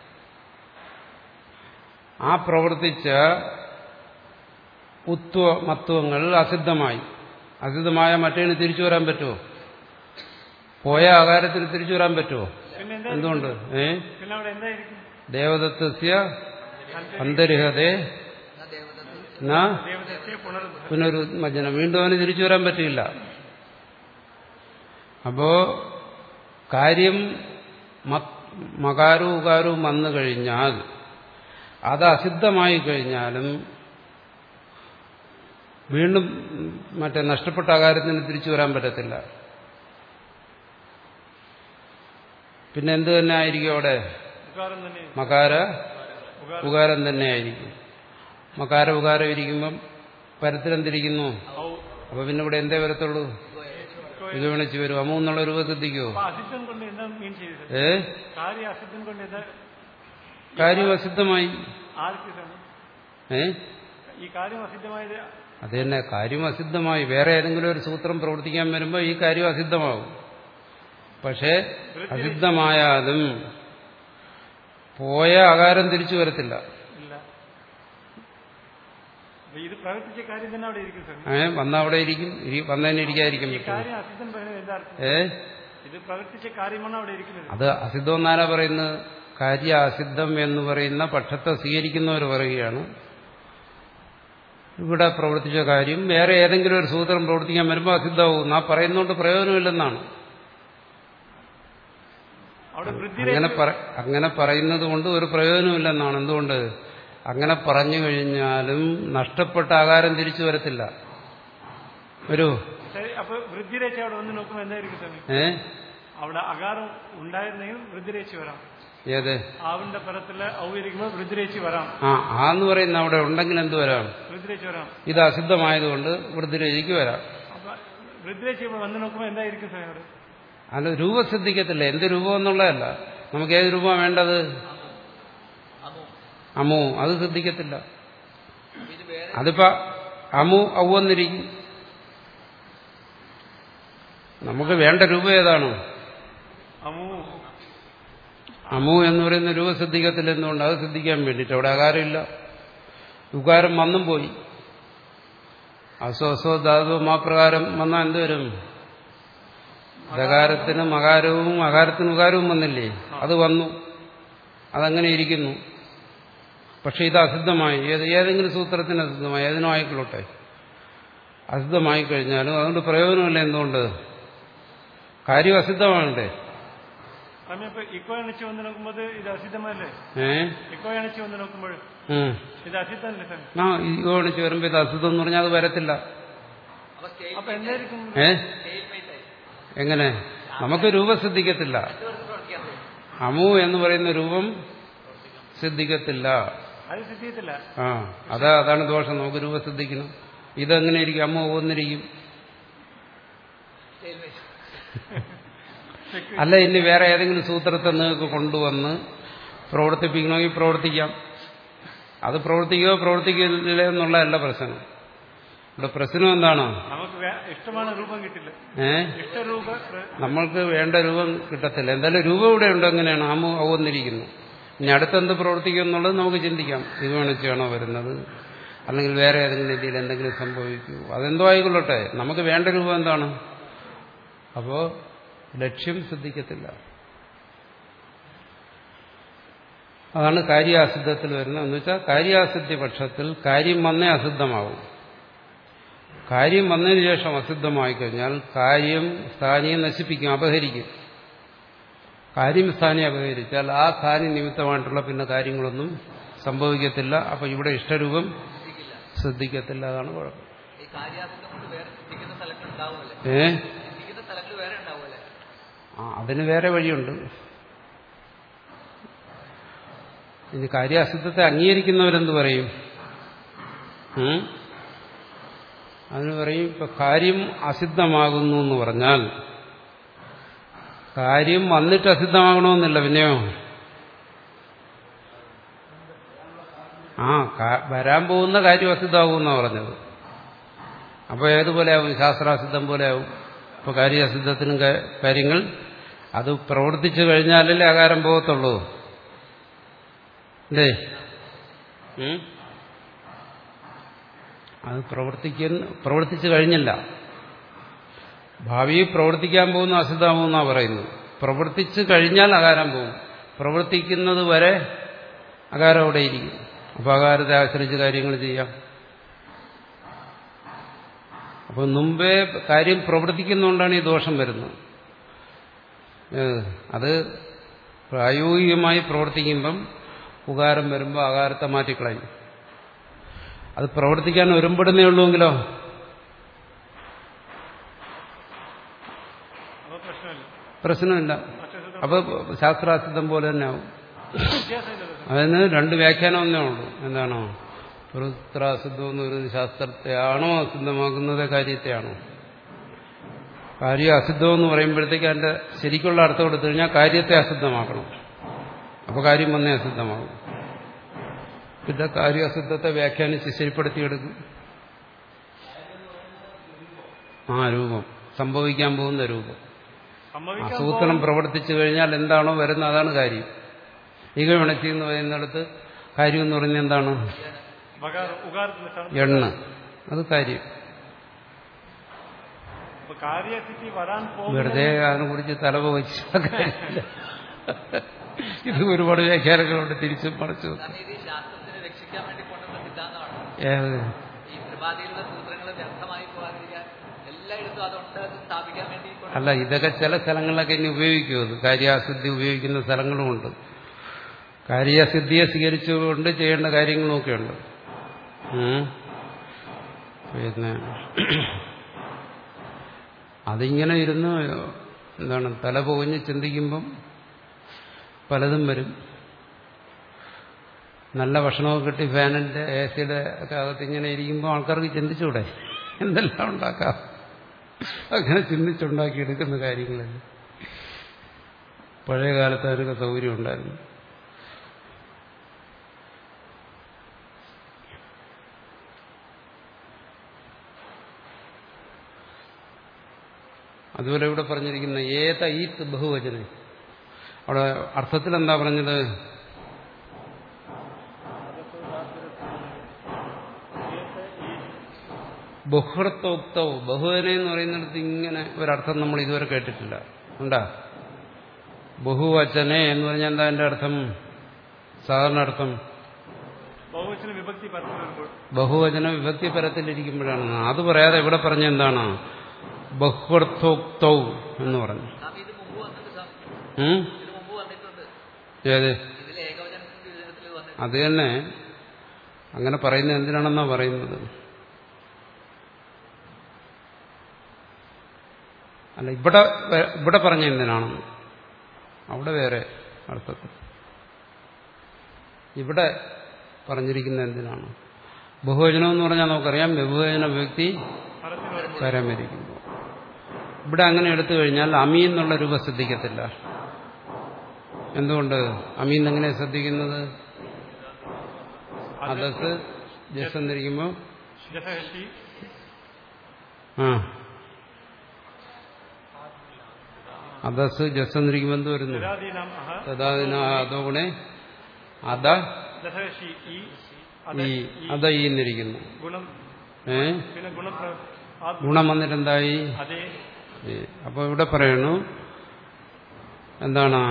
ആ പ്രവർത്തിച്ച ഉത്വ മത്വങ്ങൾ അസിദ്ധമായി അസിദ്ധമായ മറ്റേന് തിരിച്ചു വരാൻ പറ്റുമോ പോയ ആകാരത്തിന് തിരിച്ചു വരാൻ പറ്റുമോ പിന്നെ എന്താ എന്തുകൊണ്ട് ഏ പിന്നെ അവിടെ എന്തായിരിക്കും ദേവദത്തസ്യ അന്തരിഹതേ എന്നാ ദേവതത്തിൽ ന ദേവതത്തെ പുനർ പുനരുജ്മജനം വീണ്ടും അവന് തിരിച്ചു വരാൻ പറ്റില്ല അപ്പോ കാര്യം മ- മകാരവും ഉകാരവും വന്നു കഴിഞ്ഞാൽ അത് അസിദ്ധമായി കഴിഞ്ഞാലും വീണ്ടും മറ്റേ നഷ്ടപ്പെട്ട ആകാരത്തിന് തിരിച്ചു വരാൻ പറ്റത്തില്ല പിന്നെ എന്ത് തന്നെ ആയിരിക്കും അവിടെ ഉകാരം തന്നെ മകാര ഉകാരം ഉകാരം തന്നെയായിരിക്കും മകാര ഉകാരം ഇരിക്കുമ്പം പരത്തിലെന്തിരിക്കുന്നു ഔ അപ്പൊ പിന്നെ ഇവിടെ എന്തേ വരത്തുള്ളൂ ഇത് വിളിച്ചു വരും അമ്മ എന്നുള്ള രൂപത്തിൽ എത്തിക്കുവോ അപ്പൊ അസിദ്ധം കൊണ്ട് എന്താ മീൻ ചെയ്തത് ഏ കാര്യ അസിദ്ധം കൊണ്ട് എന്താ കാര്യം അസിദ്ധമായി ആർക്ക് ഇതാണ്? ഏ ഈ കാര്യം അസിദ്ധമായത് അത് തന്നെ കാര്യം അസിദ്ധമായി വേറെ ഏതെങ്കിലും ഒരു സൂത്രം പ്രവർത്തിക്കാൻ വരുമ്പോൾ ഈ കാര്യം അസിദ്ധമാകും പക്ഷേ അസിദ്ധമായാലും പോയ ആകാരം തിരിച്ചു വരത്തില്ല ഇല്ല അപ്പൊ ഇത് പ്രവർത്തിച്ച കാര്യം തന്നെ അവിടെ ഇരിക്കും സ്വാമി ഏ വന്ന അവിടെ ഇരിക്കും ഇരി- വന്നതിന് ഇരിക്കാതിരിക്കും ഈ കാര്യം അസിദ്ധം പറയുന്നത് എന്താ അർത്ഥം ഏ ഇത് പ്രവർത്തിച്ച കാര്യമാണ് അവിടെ ഇരിക്കുന്നത് അത് അസിദ്ധം എന്നാരാ പറയുന്നത് കാര്യ അസിദ്ധം എന്ന് പറയുന്ന പക്ഷത്തെ സ്വീകരിക്കുന്നവർ പറയുകയാണ് ഇവിടെ പ്രവർത്തിച്ച കാര്യം വേറെ ഏതെങ്കിലും ഒരു സൂത്രം പ്രവർത്തിക്കാൻ വരുമ്പോൾ അസിദ്ധമാവും ആ പറയുന്നതുകൊണ്ട് പ്രയോജനമില്ലെന്നാണ് അവിടെ വൃദ്ധി അങ്ങനെ പറ- അങ്ങനെ പറയുന്നത് കൊണ്ട് ഒരു പ്രയോജനമില്ലെന്നാണ് എന്തുകൊണ്ട് അങ്ങനെ പറഞ്ഞു കഴിഞ്ഞാലും നഷ്ടപ്പെട്ട ആകാരം തിരിച്ചു വരത്തില്ല വരൂ ശരി അപ്പൊ വൃദ്ധിരേച്ച അവിടെ വന്ന് നോക്കുമ്പോൾ എന്തായിരിക്കും സ്വാമി ഏ അവിടെ അകാരം ഉണ്ടായിരുന്നെങ്കിൽ വൃദ്ധിരേച്ചി വരാം ഏത് ആവിന്റെ പരത്തില് ഔ ഇരിക്കുമ്പോൾ വൃദ്ധിരേച്ചി വരാം ആ ആ എന്ന് പറയുന്ന അവിടെ ഉണ്ടെങ്കിൽ എന്ത് വരാം വൃദ്ധിരേച്ചി വരാം ഇത് അസിദ്ധമായതുകൊണ്ട് വൃദ്ധിരേജിക്ക് വരാം അപ്പൊ വൃദ്ധിരേച്ച് വന്ന് നോക്കുമ്പോൾ എന്തായിരിക്കും സ്വാമി അവിടെ അല്ല രൂപം ശ്രദ്ധിക്കത്തില്ല എന്ത് രൂപം എന്നുള്ളതല്ല നമുക്ക് ഏത് രൂപമാണ് വേണ്ടത് അമു അമു അത് ശ്രദ്ധിക്കത്തില്ല ഇത് വേറെ അതിപ്പോ അമു ഔവന്നിരിക്കും നമുക്ക് വേണ്ട രൂപം ഏതാണ് അമു അമു എന്ന് പറയുന്ന രൂപം ശ്രദ്ധിക്കത്തില്ല എന്തുകൊണ്ട് അത് ശ്രദ്ധിക്കാൻ വേണ്ടിയിട്ട് അവിടെ അകാരമില്ല ഉകാരം വന്നും പോയി അസോ അസോ ധാതു മാപ്രകാരം വന്നാൽ എന്തുവരും ദകാരത്തിന് മകാരവും അകാരത്തിന് ഉകാരവും വന്നില്ലേ അത് വന്നു അതങ്ങനെ ഇരിക്കുന്നു പക്ഷെ ഇത് അസിദ്ധമായി ഏത് ഏതെങ്കിലും സൂത്രത്തിന് അസിദ്ധമായി ഏതിനും ആയിക്കൊള്ളട്ടെ അസിദ്ധമായി കഴിഞ്ഞാലും അതുകൊണ്ട് പ്രയോജനമില്ല എന്തുകൊണ്ട് കാര്യം അസിദ്ധമാണല്ലേ സ്വാമി അപ്പൊ ഇക്കോ എണിച്ച് വന്ന് നോക്കുമ്പോൾ ഇത് അസിദ്ധമല്ലേ ഏ ഇക്കോ എണിച്ച് വന്ന് നോക്കുമ്പോൾ ഉം. ഇത് അസിദ്ധമല്ലേ സ്വാമി ആ ഇതോണിച്ച് വരുമ്പോ ഇത് അസിദ്ധം എന്ന് പറഞ്ഞാൽ അത് വരത്തില്ല അപ്പൊ സ്റ്റേറ്റ് അപ്പൊ എന്തായിരിക്കും ഏ സ്റ്റേറ്റ് മേറ്റ് ആയി എങ്ങനെ നമുക്ക് രൂപം ശ്രദ്ധിക്കത്തില്ല രണ്ടുപേർക്ക് പ്രവർത്തിക്കാത്തത് അമു എന്ന് പറയുന്ന രൂപം ശ്രദ്ധിക്കത്തില്ല അത് സിദ്ധിയത്തില്ല ആ അതാ അതാണ് ദോഷം നമുക്ക് രൂപം ശ്രദ്ധിക്കണം ഇതെങ്ങനെ ഇരിക്കും അമ്മ ഒന്നിരിക്കും സ്റ്റേറ്റ് മേറ്റ് അല്ല ഇനി വേറെ ഏതെങ്കിലും സൂത്രത്തെ നിങ്ങൾക്ക് കൊണ്ടുവന്ന് പ്രവർത്തിപ്പിക്കണമെങ്കിൽ പ്രവർത്തിക്കാം അത് പ്രവർത്തിക്കുകയോ പ്രവർത്തിക്കില്ല എന്നുള്ളതല്ല പ്രശ്നം ഇവിടെ പ്രശ്നം എന്താണ് നമുക്ക് വേ- ഇഷ്ടമാണ് രൂപം കിട്ടില്ല ഏ ഇഷ്ടരൂപ നമ്മൾക്ക് വേണ്ട രൂപം കിട്ടത്തില്ല എന്തായാലും രൂപം ഇവിടെ ഉണ്ട് എങ്ങനെയാണ് ആമ ഔന്നിരിക്കുന്നു ഇനി അടുത്തെന്ത് പ്രവർത്തിക്കും എന്നുള്ളത് നമുക്ക് ചിന്തിക്കാം ഇത് വേണിച്ചാണോ വരുന്നത് അല്ലെങ്കിൽ വേറെ ഏതെങ്കിലും രീതിയിൽ എന്തെങ്കിലും സംഭവിക്കൂ അതെന്തോ ആയിക്കൊള്ളട്ടെ നമുക്ക് വേണ്ട രൂപം എന്താണ് അപ്പോ ലക്ഷ്യം ശ്രദ്ധിക്കത്തില്ല അതാണ് കാര്യാസിദ്ധത്തിൽ വരുന്നത് എന്ന് വെച്ചാൽ കാര്യാസിദ്ധ പക്ഷത്തിൽ കാര്യം വന്നേ അസിദ്ധമാവും കാര്യം വന്നതിന് ശേഷം അസിദ്ധമായി കഴിഞ്ഞാൽ കാര്യം സ്ഥാനിയെ നശിപ്പിക്കും അപഹരിക്കും കാര്യം സ്ഥാനിയെ അപഹരിച്ചാൽ ആ കാര്യം നിമിത്തമായിട്ടുള്ള പിന്നെ കാര്യങ്ങളൊന്നും സംഭവിക്കത്തില്ല അപ്പൊ ഇവിടെ ഇഷ്ടരൂപം ശ്രദ്ധിക്കത്തില്ല അതാണ് കുഴപ്പം ഈ കാര്യാസിദ്ധം കൊണ്ട് വേറെ ചിന്തിക്കുന്ന സ്ഥലങ്ങൾ ഉണ്ടാവുമല്ലേ ഏ ചിന്തിക്കുന്ന സ്ഥലങ്ങൾ വേറെ ഉണ്ടാവുമല്ലേ ആ അതിന് വേറെ വഴിയുണ്ട് ഇനി കാര്യാസിദ്ധത്തെ അംഗീകരിക്കുന്നവരെന്ത് പറയും ഉം? അതിന് പറയും ഇപ്പൊ കാര്യം അസിദ്ധമാകുന്നു എന്ന് പറഞ്ഞാൽ കാര്യം വന്നിട്ട് അസിദ്ധമാകണമെന്നില്ല പിന്നെയോ ആ കാ- വരാൻ പോകുന്ന കാര്യം അസിദ്ധമാകുമെന്നാണ് പറഞ്ഞത് അപ്പൊ ഏതുപോലെ ആവും ശാസ്ത്രാസിദ്ധം പോലെ ആവും ഇപ്പൊ കാര്യസിദ്ധത്തിനും കാ- കാര്യങ്ങൾ അത് പ്രവർത്തിച്ചു കഴിഞ്ഞാലല്ലേ ആകാരം പോകത്തുള്ളൂ അല്ലേ ഉം? അത് പ്രവർത്തിക്കുന്ന പ്രവർത്തിച്ചു കഴിഞ്ഞില്ല ഭാവിയിൽ പ്രവർത്തിക്കാൻ പോകുന്ന അസിദ്ധമാവുമെന്നാ പറയുന്നത് പ്രവർത്തിച്ചു കഴിഞ്ഞാൽ അകാരം പോകും പ്രവർത്തിക്കുന്നത് വരെ അകാരം അവിടെ ഇരിക്കും അപ്പൊ അകാരത്തെ ആശ്രയിച്ച് കാര്യങ്ങൾ ചെയ്യാം അപ്പൊ മുമ്പേ കാര്യം പ്രവർത്തിക്കുന്നതുകൊണ്ടാണ് ഈ ദോഷം വരുന്നത് ഏഹ് അത് പ്രായോഗികമായി പ്രവർത്തിക്കുമ്പം ഉകാരം വരുമ്പോൾ അകാരത്തെ മാറ്റിക്കളയും അത് പ്രവർത്തിക്കാൻ ഒരുമ്പെടുന്നേ ഉള്ളൂവെങ്കിലോ അപ്പൊ പ്രശ്നമില്ല പ്രശ്നമില്ല മറ്റേ സൂത്രം അപ്പൊ ശാസ്ത്രാസിദ്ധം പോലെ തന്നെ ആവും വ്യത്യാസമില്ലല്ലോ സ്വാമി. അതിന് രണ്ട് വ്യാഖ്യാനം ഒന്നേ ഉള്ളൂ എന്താണോ പുരുത്രാസിദ്ധം എന്ന് പറയുന്നത് ശാസ്ത്രത്തെയാണോ അസിദ്ധമാക്കുന്നത് കാര്യത്തെയാണോ കാര്യം അസിദ്ധം എന്ന് പറയുമ്പോഴത്തേക്ക് അതിന്റെ ശരിക്കുള്ള അർത്ഥം എടുത്തു കഴിഞ്ഞാൽ കാര്യത്തെ അസിദ്ധമാക്കണം അപ്പൊ കാര്യം വന്നേ അസിദ്ധമാകും പിന്നെ കാര്യം അസിദ്ധത്തെ വ്യാഖ്യാനിച്ച് ശരിപ്പെടുത്തിയെടുക്കും ആ രൂപം സംഭവിക്കാൻ പോകുന്ന രൂപം സംഭവിക്കാൻ ആസൂത്രണം പ്രവർത്തിച്ചു കഴിഞ്ഞാൽ എന്താണോ വരുന്നത് അതാണ് കാര്യം ഈകവിണച്ചി എന്ന് പറയുന്നിടത്ത് കാര്യം എന്ന് പറഞ്ഞാൽ എന്താണ് ബകാരം ഉകാരത്തിൽ കാണും എണ്ണ അത് കാര്യം അപ്പൊ കാര്യസ്ഥിതി വരാൻ പോകുന്ന വെറുതെ അതിനെക്കുറിച്ച് തലപോയിച്ച കാര്യമില്ല ഇത് ഒരുപാട് വ്യാഖ്യാനങ്ങളുണ്ട് തിരിച്ചും മറിച്ചു കാരണം ഇത് ഈ ശാസ്ത്രത്തിനെ രക്ഷിക്കാൻ വേണ്ടി കൊണ്ടുവന്ന സിദ്ധാന്തമാണ് ഏത് ഈ ത്രിപാതിയിലുള്ള സൂത്രങ്ങൾ വ്യർത്ഥമായി പോകാതിരിക്കാൻ എല്ലായിടത്തും അതുണ്ട് അത് സ്ഥാപിക്കാൻ വേണ്ടി കൊണ്ട് അല്ല ഇതൊക്കെ ചില സ്ഥലങ്ങളിലൊക്കെ ഇനി ഉപയോഗിക്കും അത് കാര്യാസിദ്ധി ഉപയോഗിക്കുന്ന സ്ഥലങ്ങളുമുണ്ട് കാര്യസിദ്ധിയെ സ്വീകരിച്ചുകൊണ്ട് ചെയ്യേണ്ട കാര്യങ്ങളുമൊക്കെ ഉണ്ട് ഉം. പിന്നെ അതിങ്ങനെ ഇരുന്ന് എന്താണ് തല പോകഞ്ഞ് ചിന്തിക്കുമ്പം പലതും വരും നല്ല ഭക്ഷണമൊക്കെ കിട്ടി ഫാനിന്റെ എ സിയുടെ ഒക്കെ അകത്ത് ഇങ്ങനെ ഇരിക്കുമ്പോൾ ആൾക്കാർക്ക് ചിന്തിച്ചൂടെ എന്തെല്ലാം ഉണ്ടാക്കാം അങ്ങനെ ചിന്തിച്ചുണ്ടാക്കിയെടുക്കുന്ന കാര്യങ്ങളല്ല പഴയ കാലത്ത് അതിനൊക്കെ സൗകര്യം ഉണ്ടായിരുന്നു അതുപോലെ ഇവിടെ പറഞ്ഞിരിക്കുന്ന ഏത ഈത്ത് ബഹുവചന അവിടെ അർത്ഥത്തിൽ എന്താ പറഞ്ഞത് ബഹുർത്തോക്തവും ബഹുവന എന്ന് പറയുന്നിടത്ത് ഇങ്ങനെ ഒരർത്ഥം നമ്മൾ ഇതുവരെ കേട്ടിട്ടില്ല ഉണ്ടാ ബഹുവചനെ എന്ന് പറഞ്ഞാൽ എന്താ എന്റെ അർത്ഥം സാധാരണ അർത്ഥം ബഹുവചന വിഭക്തി പറഞ്ഞു വരുമ്പോൾ ബഹുവചന വിഭക്തി പരത്തിലിരിക്കുമ്പോഴാണ് അത് പറയാതെ ഇവിടെ പറഞ്ഞ എന്താണ് ബഹുർത്ഥോക്തൗ എന്ന് പറഞ്ഞു സ്വാമി ഇത് മുമ്പ് വന്നിട്ട് സ്വാമി ഉം? ഇത് മുമ്പ് വന്നിട്ടുണ്ട് ഏത് ഇതിൽ ഏകവചനത്തിന്റെ വിധത്തിൽ വന്നിട്ടുണ്ട് അത് തന്നെ അങ്ങനെ പറയുന്നത് എന്തിനാണെന്നാ പറയുന്നത് അല്ല ഇവിടെ വ- ഇവിടെ പറഞ്ഞ എന്തിനാണെന്ന് അവിടെ വേറെ അർത്ഥത്തിൽ ഇവിടെ പറഞ്ഞിരിക്കുന്ന എന്തിനാണ് ബഹുവചനം എന്ന് പറഞ്ഞാൽ നമുക്കറിയാം ബഹുവചന വ്യക്തി പരത്തിൽ വരുമ്പോൾ പരമരിക്കുമ്പോൾ ഇവിടെ അങ്ങനെ എടുത്തു കഴിഞ്ഞാൽ അമി എന്നുള്ള രൂപം ശ്രദ്ധിക്കത്തില്ല എന്തുകൊണ്ട് അമീൻ എങ്ങനെ ശ്രദ്ധിക്കുന്നത് അതസ് ജസ് എന്നിരിക്കുമ്പോൾ ജസഹി ആ അതസ് ജസ് എന്നിരിക്കുമ്പോൾ എന്ത് വരുന്നു ജരാദീനാം അഹ തഥാദിന അതോ ഗുണേ അത ജസഹി ഈ ഈ അത ഈ എന്നിരിക്കുന്നു ഗുണം ഏ പിന്നെ ഗുണം ആത്മ ഗുണം വന്നിട്ട് എന്തായി അതേ ഏ, അപ്പൊ ഇവിടെ പറയണു എന്താണ്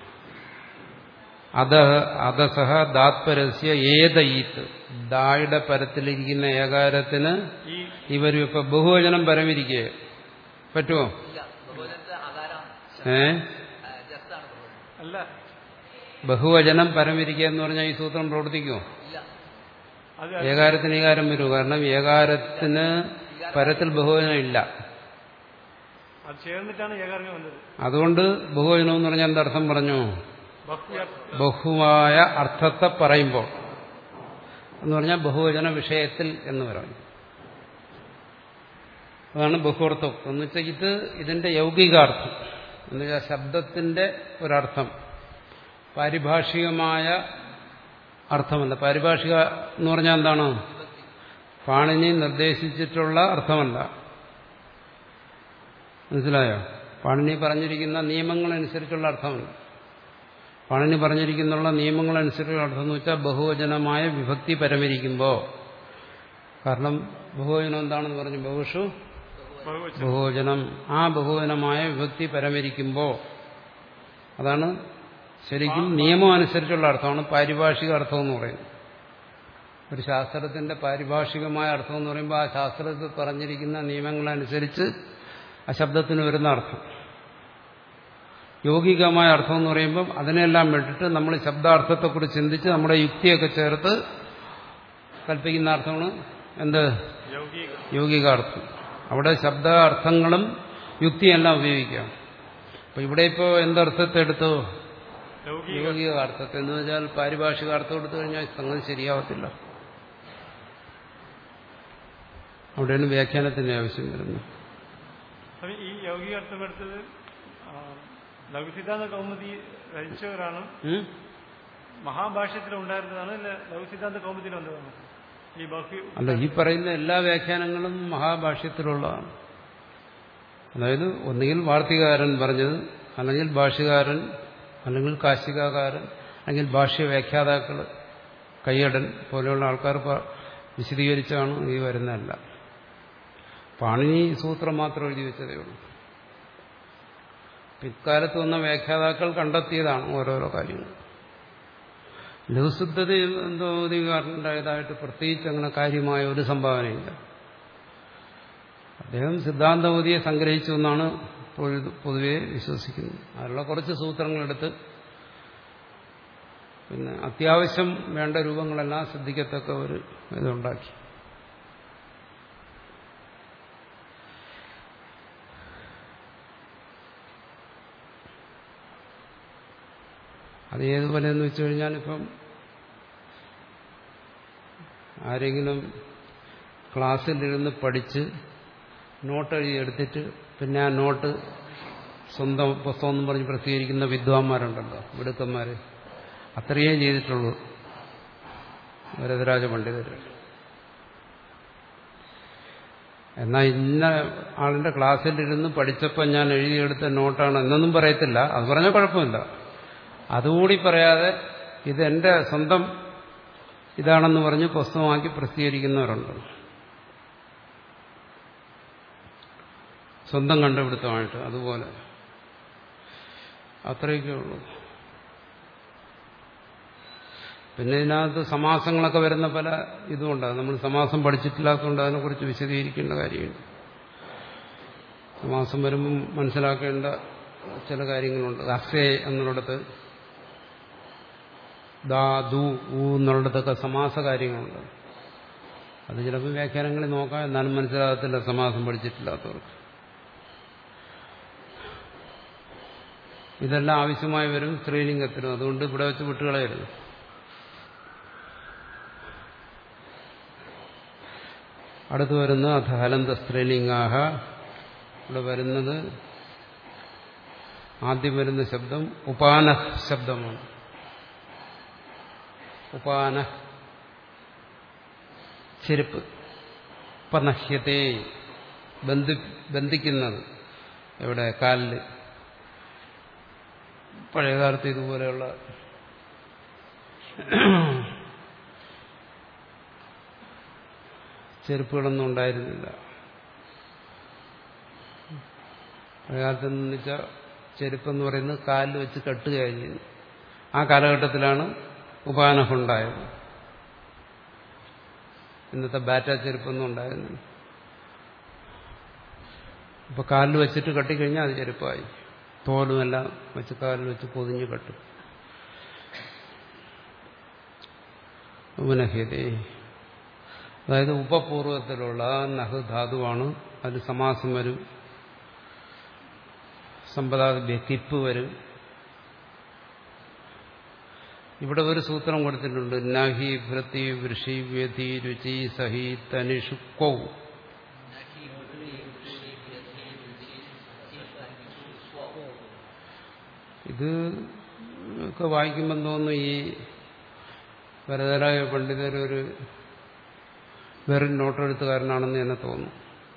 അത അതസഹ ദാത്പരസ്യ ഏത ഈത്ത് ദായുടെ പരത്തിലിരിക്കുന്ന ഏകാരത്തിന് ഈ ഇവരും ഇപ്പൊ ബഹുവചനം പരമിരിക്കുക പറ്റുമോ ഇല്ല ബഹുവചനത്തെ ആകാരമാണ് ഏ ജസ്റ്റാണ് ബഹുവചനം അല്ല ബഹുവചനം പരമിരിക്കുക എന്ന് പറഞ്ഞാൽ ഈ സൂത്രം പ്രവർത്തിക്കുമോ ഇല്ല അത് ഏകാരത്തിന് ഏകാരം വരൂ കാരണം ഏകാരത്തിന് പരത്തിൽ ബഹുവചനം ഇല്ല അത് ചേർന്നിട്ടാണ് ഏകാരങ്ങൾ വന്നത് അതുകൊണ്ട് ബഹുവചനം എന്ന് പറഞ്ഞാൽ എന്തർത്ഥം പറഞ്ഞു ബഹുവ്യാപ്തി ബഹുവായ അർത്ഥത്തെ പറയുമ്പോൾ എന്ന് പറഞ്ഞാൽ ബഹുവചന വിഷയത്തിൽ എന്ന് പറയും അതാണ് ബഹുർത്ഥം എന്ന് വെച്ചാൽ ഇത് ഇതിന്റെ യൗകികാർത്ഥം എന്ന് വെച്ചാൽ ശബ്ദത്തിന്റെ ഒരർത്ഥം പാരിഭാഷികമായ അർത്ഥമല്ല പാരിഭാഷിക എന്ന് പറഞ്ഞാൽ എന്താണ് പാണിനി നിർദ്ദേശിച്ചിട്ടുള്ള അർത്ഥമല്ല മനസ്സിലായോ പാണിനി പറഞ്ഞിരിക്കുന്ന നിയമങ്ങളനുസരിച്ചുള്ള അർത്ഥമല്ല പാണിനി പറഞ്ഞിരിക്കുന്നുള്ള നിയമങ്ങളനുസരിച്ചുള്ള അർത്ഥം എന്ന് വെച്ചാൽ ബഹുവചനമായ വിഭക്തി പരമരിക്കുമ്പോൾ കാരണം ബഹുവചനം എന്താണെന്ന് പറഞ്ഞു ബഹുഷു ബഹുവചനം ബഹുവചനം ആ ബഹുവചനമായ വിഭക്തി പരമരിക്കുമ്പോൾ അതാണ് ശരിക്കും നിയമം അനുസരിച്ചുള്ള അർത്ഥമാണ് പാരിഭാഷിക അർത്ഥം എന്ന് പറയുന്നത് ഒരു ശാസ്ത്രത്തിന്റെ പാരിഭാഷികമായ അർത്ഥം എന്ന് പറയുമ്പോൾ ആ ശാസ്ത്രത്തിൽ പറഞ്ഞിരിക്കുന്ന നിയമങ്ങളനുസരിച്ച് ആ ശബ്ദത്തിന് വരുന്ന അർത്ഥം യൗകികമായ അർത്ഥം എന്ന് പറയുമ്പം അതിനെല്ലാം വിട്ടിട്ട് നമ്മൾ ശബ്ദാർത്ഥത്തെക്കുറിച്ച് ചിന്തിച്ച് നമ്മുടെ യുക്തിയൊക്കെ ചേർത്ത് കൽപ്പിക്കുന്ന അർത്ഥമാണ് എന്ത് യൗകിക യൗകികാർത്ഥം അവിടെ ശബ്ദാർത്ഥങ്ങളും യുക്തിയെല്ലാം ഉപയോഗിക്കാം അപ്പൊ ഇവിടെ ഇപ്പോൾ എന്തർത്ഥത്തെ എടുത്തു ലൗകിക യൗകിക അർത്ഥത്തെ എന്ന് വെച്ചാൽ പാരിഭാഷിക അർത്ഥം എടുത്തു കഴിഞ്ഞാൽ സംഗതി ശരിയാവത്തില്ല അവിടെയാണ് വ്യാഖ്യാനത്തിന്റെ ആവശ്യം വരുന്നത് സ്വാമി, ഈ യൗകിക അർത്ഥം എടുത്തത് ആ, ലഘുസിദ്ധാന്ത കൗമുദി രചിച്ചവരാണ് ഉം? മഹാഭാഷ്യത്തിൽ ഉണ്ടായിരുന്നതാണ് അല്ല ലഘുസിദ്ധാന്ത കൗമുദിയിൽ വന്നതാണ് ഈ ബഹു അല്ല ഈ പറയുന്ന എല്ലാ വ്യാഖ്യാനങ്ങളും മഹാഭാഷ്യത്തിലുള്ളതാണ് അതായത് ഒന്നുകിൽ വാർത്തികാരൻ പറഞ്ഞത് അല്ലെങ്കിൽ ഭാഷ്യകാരൻ അല്ലെങ്കിൽ കാശികാകാരൻ അല്ലെങ്കിൽ ഭാഷ്യ വ്യാഖ്യാതാക്കൾ കയ്യടൻ പോലെയുള്ള ആൾക്കാർ പ- വിശദീകരിച്ചാണ് ഈ വരുന്നതല്ല പാണിനി സൂത്രം മാത്രം എഴുതി വെച്ചതേ ഉള്ളൂ പിൽക്കാലത്ത് വന്ന വ്യാഖ്യാതാക്കൾ കണ്ടെത്തിയതാണ് ഓരോരോ കാര്യങ്ങൾ ലഘുസിദ്ധതയിൽ എന്തോ ഉണ്ടായതായിട്ട് പ്രത്യേകിച്ച് അങ്ങനെ കാര്യമായ ഒരു സംഭാവനയില്ല അദ്ദേഹം സിദ്ധാന്തവതിയെ സംഗ്രഹിച്ചു എന്നാണ് പൊതു- പൊതുവെ വിശ്വസിക്കുന്നത് അതിലുള്ള കുറച്ച് സൂത്രങ്ങളെടുത്ത് പിന്നെ അത്യാവശ്യം വേണ്ട രൂപങ്ങളെല്ലാം ശ്രദ്ധിക്കത്തക്ക ഒരു ഇതുണ്ടാക്കി അത് ഏതുപോലെ എന്ന് വെച്ചു കഴിഞ്ഞാൽ ഇപ്പം ആരെങ്കിലും ക്ലാസ്സിലിരുന്ന് പഠിച്ച് നോട്ട് എഴുതി എടുത്തിട്ട് പിന്നെ ആ നോട്ട് സ്വന്തം പുസ്തകം എന്ന് പറഞ്ഞ് പ്രസിദ്ധീകരിക്കുന്ന വിദ്വാൻമാരുണ്ടല്ലോ മിടുക്കന്മാര് അത്രയേ ചെയ്തിട്ടുള്ളൂ വരദരാജ പണ്ഡിതർ എന്നാൽ ഇന്ന ആളിന്റെ ക്ലാസ്സിലിരുന്ന് പഠിച്ചപ്പോൾ ഞാൻ എഴുതിയെടുത്ത നോട്ടാണ് എന്നൊന്നും പറയത്തില്ല അത് പറഞ്ഞാൽ കുഴപ്പമില്ല അതുകൂടി പറയാതെ ഇത് എന്റെ സ്വന്തം ഇതാണെന്ന് പറഞ്ഞ് പുസ്തകമാക്കി പ്രസിദ്ധീകരിക്കുന്നവരുണ്ട് സ്വന്തം കണ്ടുപിടുത്തമായിട്ട് അതുപോലെ അത്രയൊക്കെ ഉള്ളൂ പിന്നെ ഇതിനകത്ത് സമാസങ്ങളൊക്കെ വരുന്ന പല ഇതുമുണ്ട് നമ്മൾ സമാസം പഠിച്ചിട്ടില്ലാത്തതുകൊണ്ട് അതിനെക്കുറിച്ച് വിശദീകരിക്കേണ്ട കാര്യമുണ്ട് സമാസം വരുമ്പം മനസ്സിലാക്കേണ്ട ചില കാര്യങ്ങളുണ്ട് അസേ എന്നുള്ളിടത്ത് ദാ ദു ഊ എന്നുള്ളിടത്തൊക്കെ സമാസ കാര്യങ്ങളുണ്ട് അത് ചിലപ്പോൾ വ്യാഖ്യാനങ്ങളിൽ നോക്കാം എന്നാലും മനസ്സിലാകത്തില്ല സമാസം പഠിച്ചിട്ടില്ലാത്തവർക്ക് ഇതെല്ലാം ആവശ്യമായി വരും സ്ത്രീലിംഗത്തിനും അതുകൊണ്ട് ഇവിടെ വെച്ച് വിട്ടുകളയരുത് അടുത്ത് വരുന്ന അഥ ഹലന്ത സ്ത്രീലിംഗാഹ ഇവിടെ വരുന്നത് ആദ്യം വരുന്ന ശബ്ദം ഉപാന ശബ്ദമാണ് ഉപാന ചെരുപ്പ് പനഹ്യത്തെ ബന്ധി ബന്ധിക്കുന്നത് എവിടെ കാലില് പഴയകാലത്ത് ഇതുപോലെയുള്ള ചെരുപ്പുകളൊന്നും ഉണ്ടായിരുന്നില്ല പഴയകാലത്ത് എന്ന് വെച്ചാൽ ചെരുപ്പെന്ന് പറയുന്നത് കാലിൽ വെച്ച് കെട്ടുകയായിരുന്നു ആ കാലഘട്ടത്തിലാണ് ഉപാനഹം ഉണ്ടായത് ഇന്നത്തെ ബാറ്റ ചെരുപ്പൊന്നും ഉണ്ടായിരുന്നില്ല ഇപ്പൊ കാലിൽ വെച്ചിട്ട് കെട്ടിക്കഴിഞ്ഞാൽ അത് ചെരുപ്പായി തോലും എല്ലാം വെച്ച് കാലിൽ വെച്ച് പൊതിഞ്ഞ് കെട്ടും ഉപനഹ്യതേ അതായത് ഉപപൂർവത്തിലുള്ള നഹ് ധാതുവാണ് അതിൽ സമാസം വരും സമ്പദാദിഭ്യ കിപ്പ് വരും ഇവിടെ ഒരു സൂത്രം കൊടുത്തിട്ടുണ്ട് നഹി ഭൃതി വൃഷി വ്യതി രുചി സഹി തനിഷു കൗ ഇത് ഒക്കെ വായിക്കുമ്പോൾ തോന്നുന്നു ഈ വരദരായ പണ്ഡിതരൊരു വെറും നോട്ടെഴുത്തുകാരനാണെന്ന് തന്നെ തോന്നുന്നു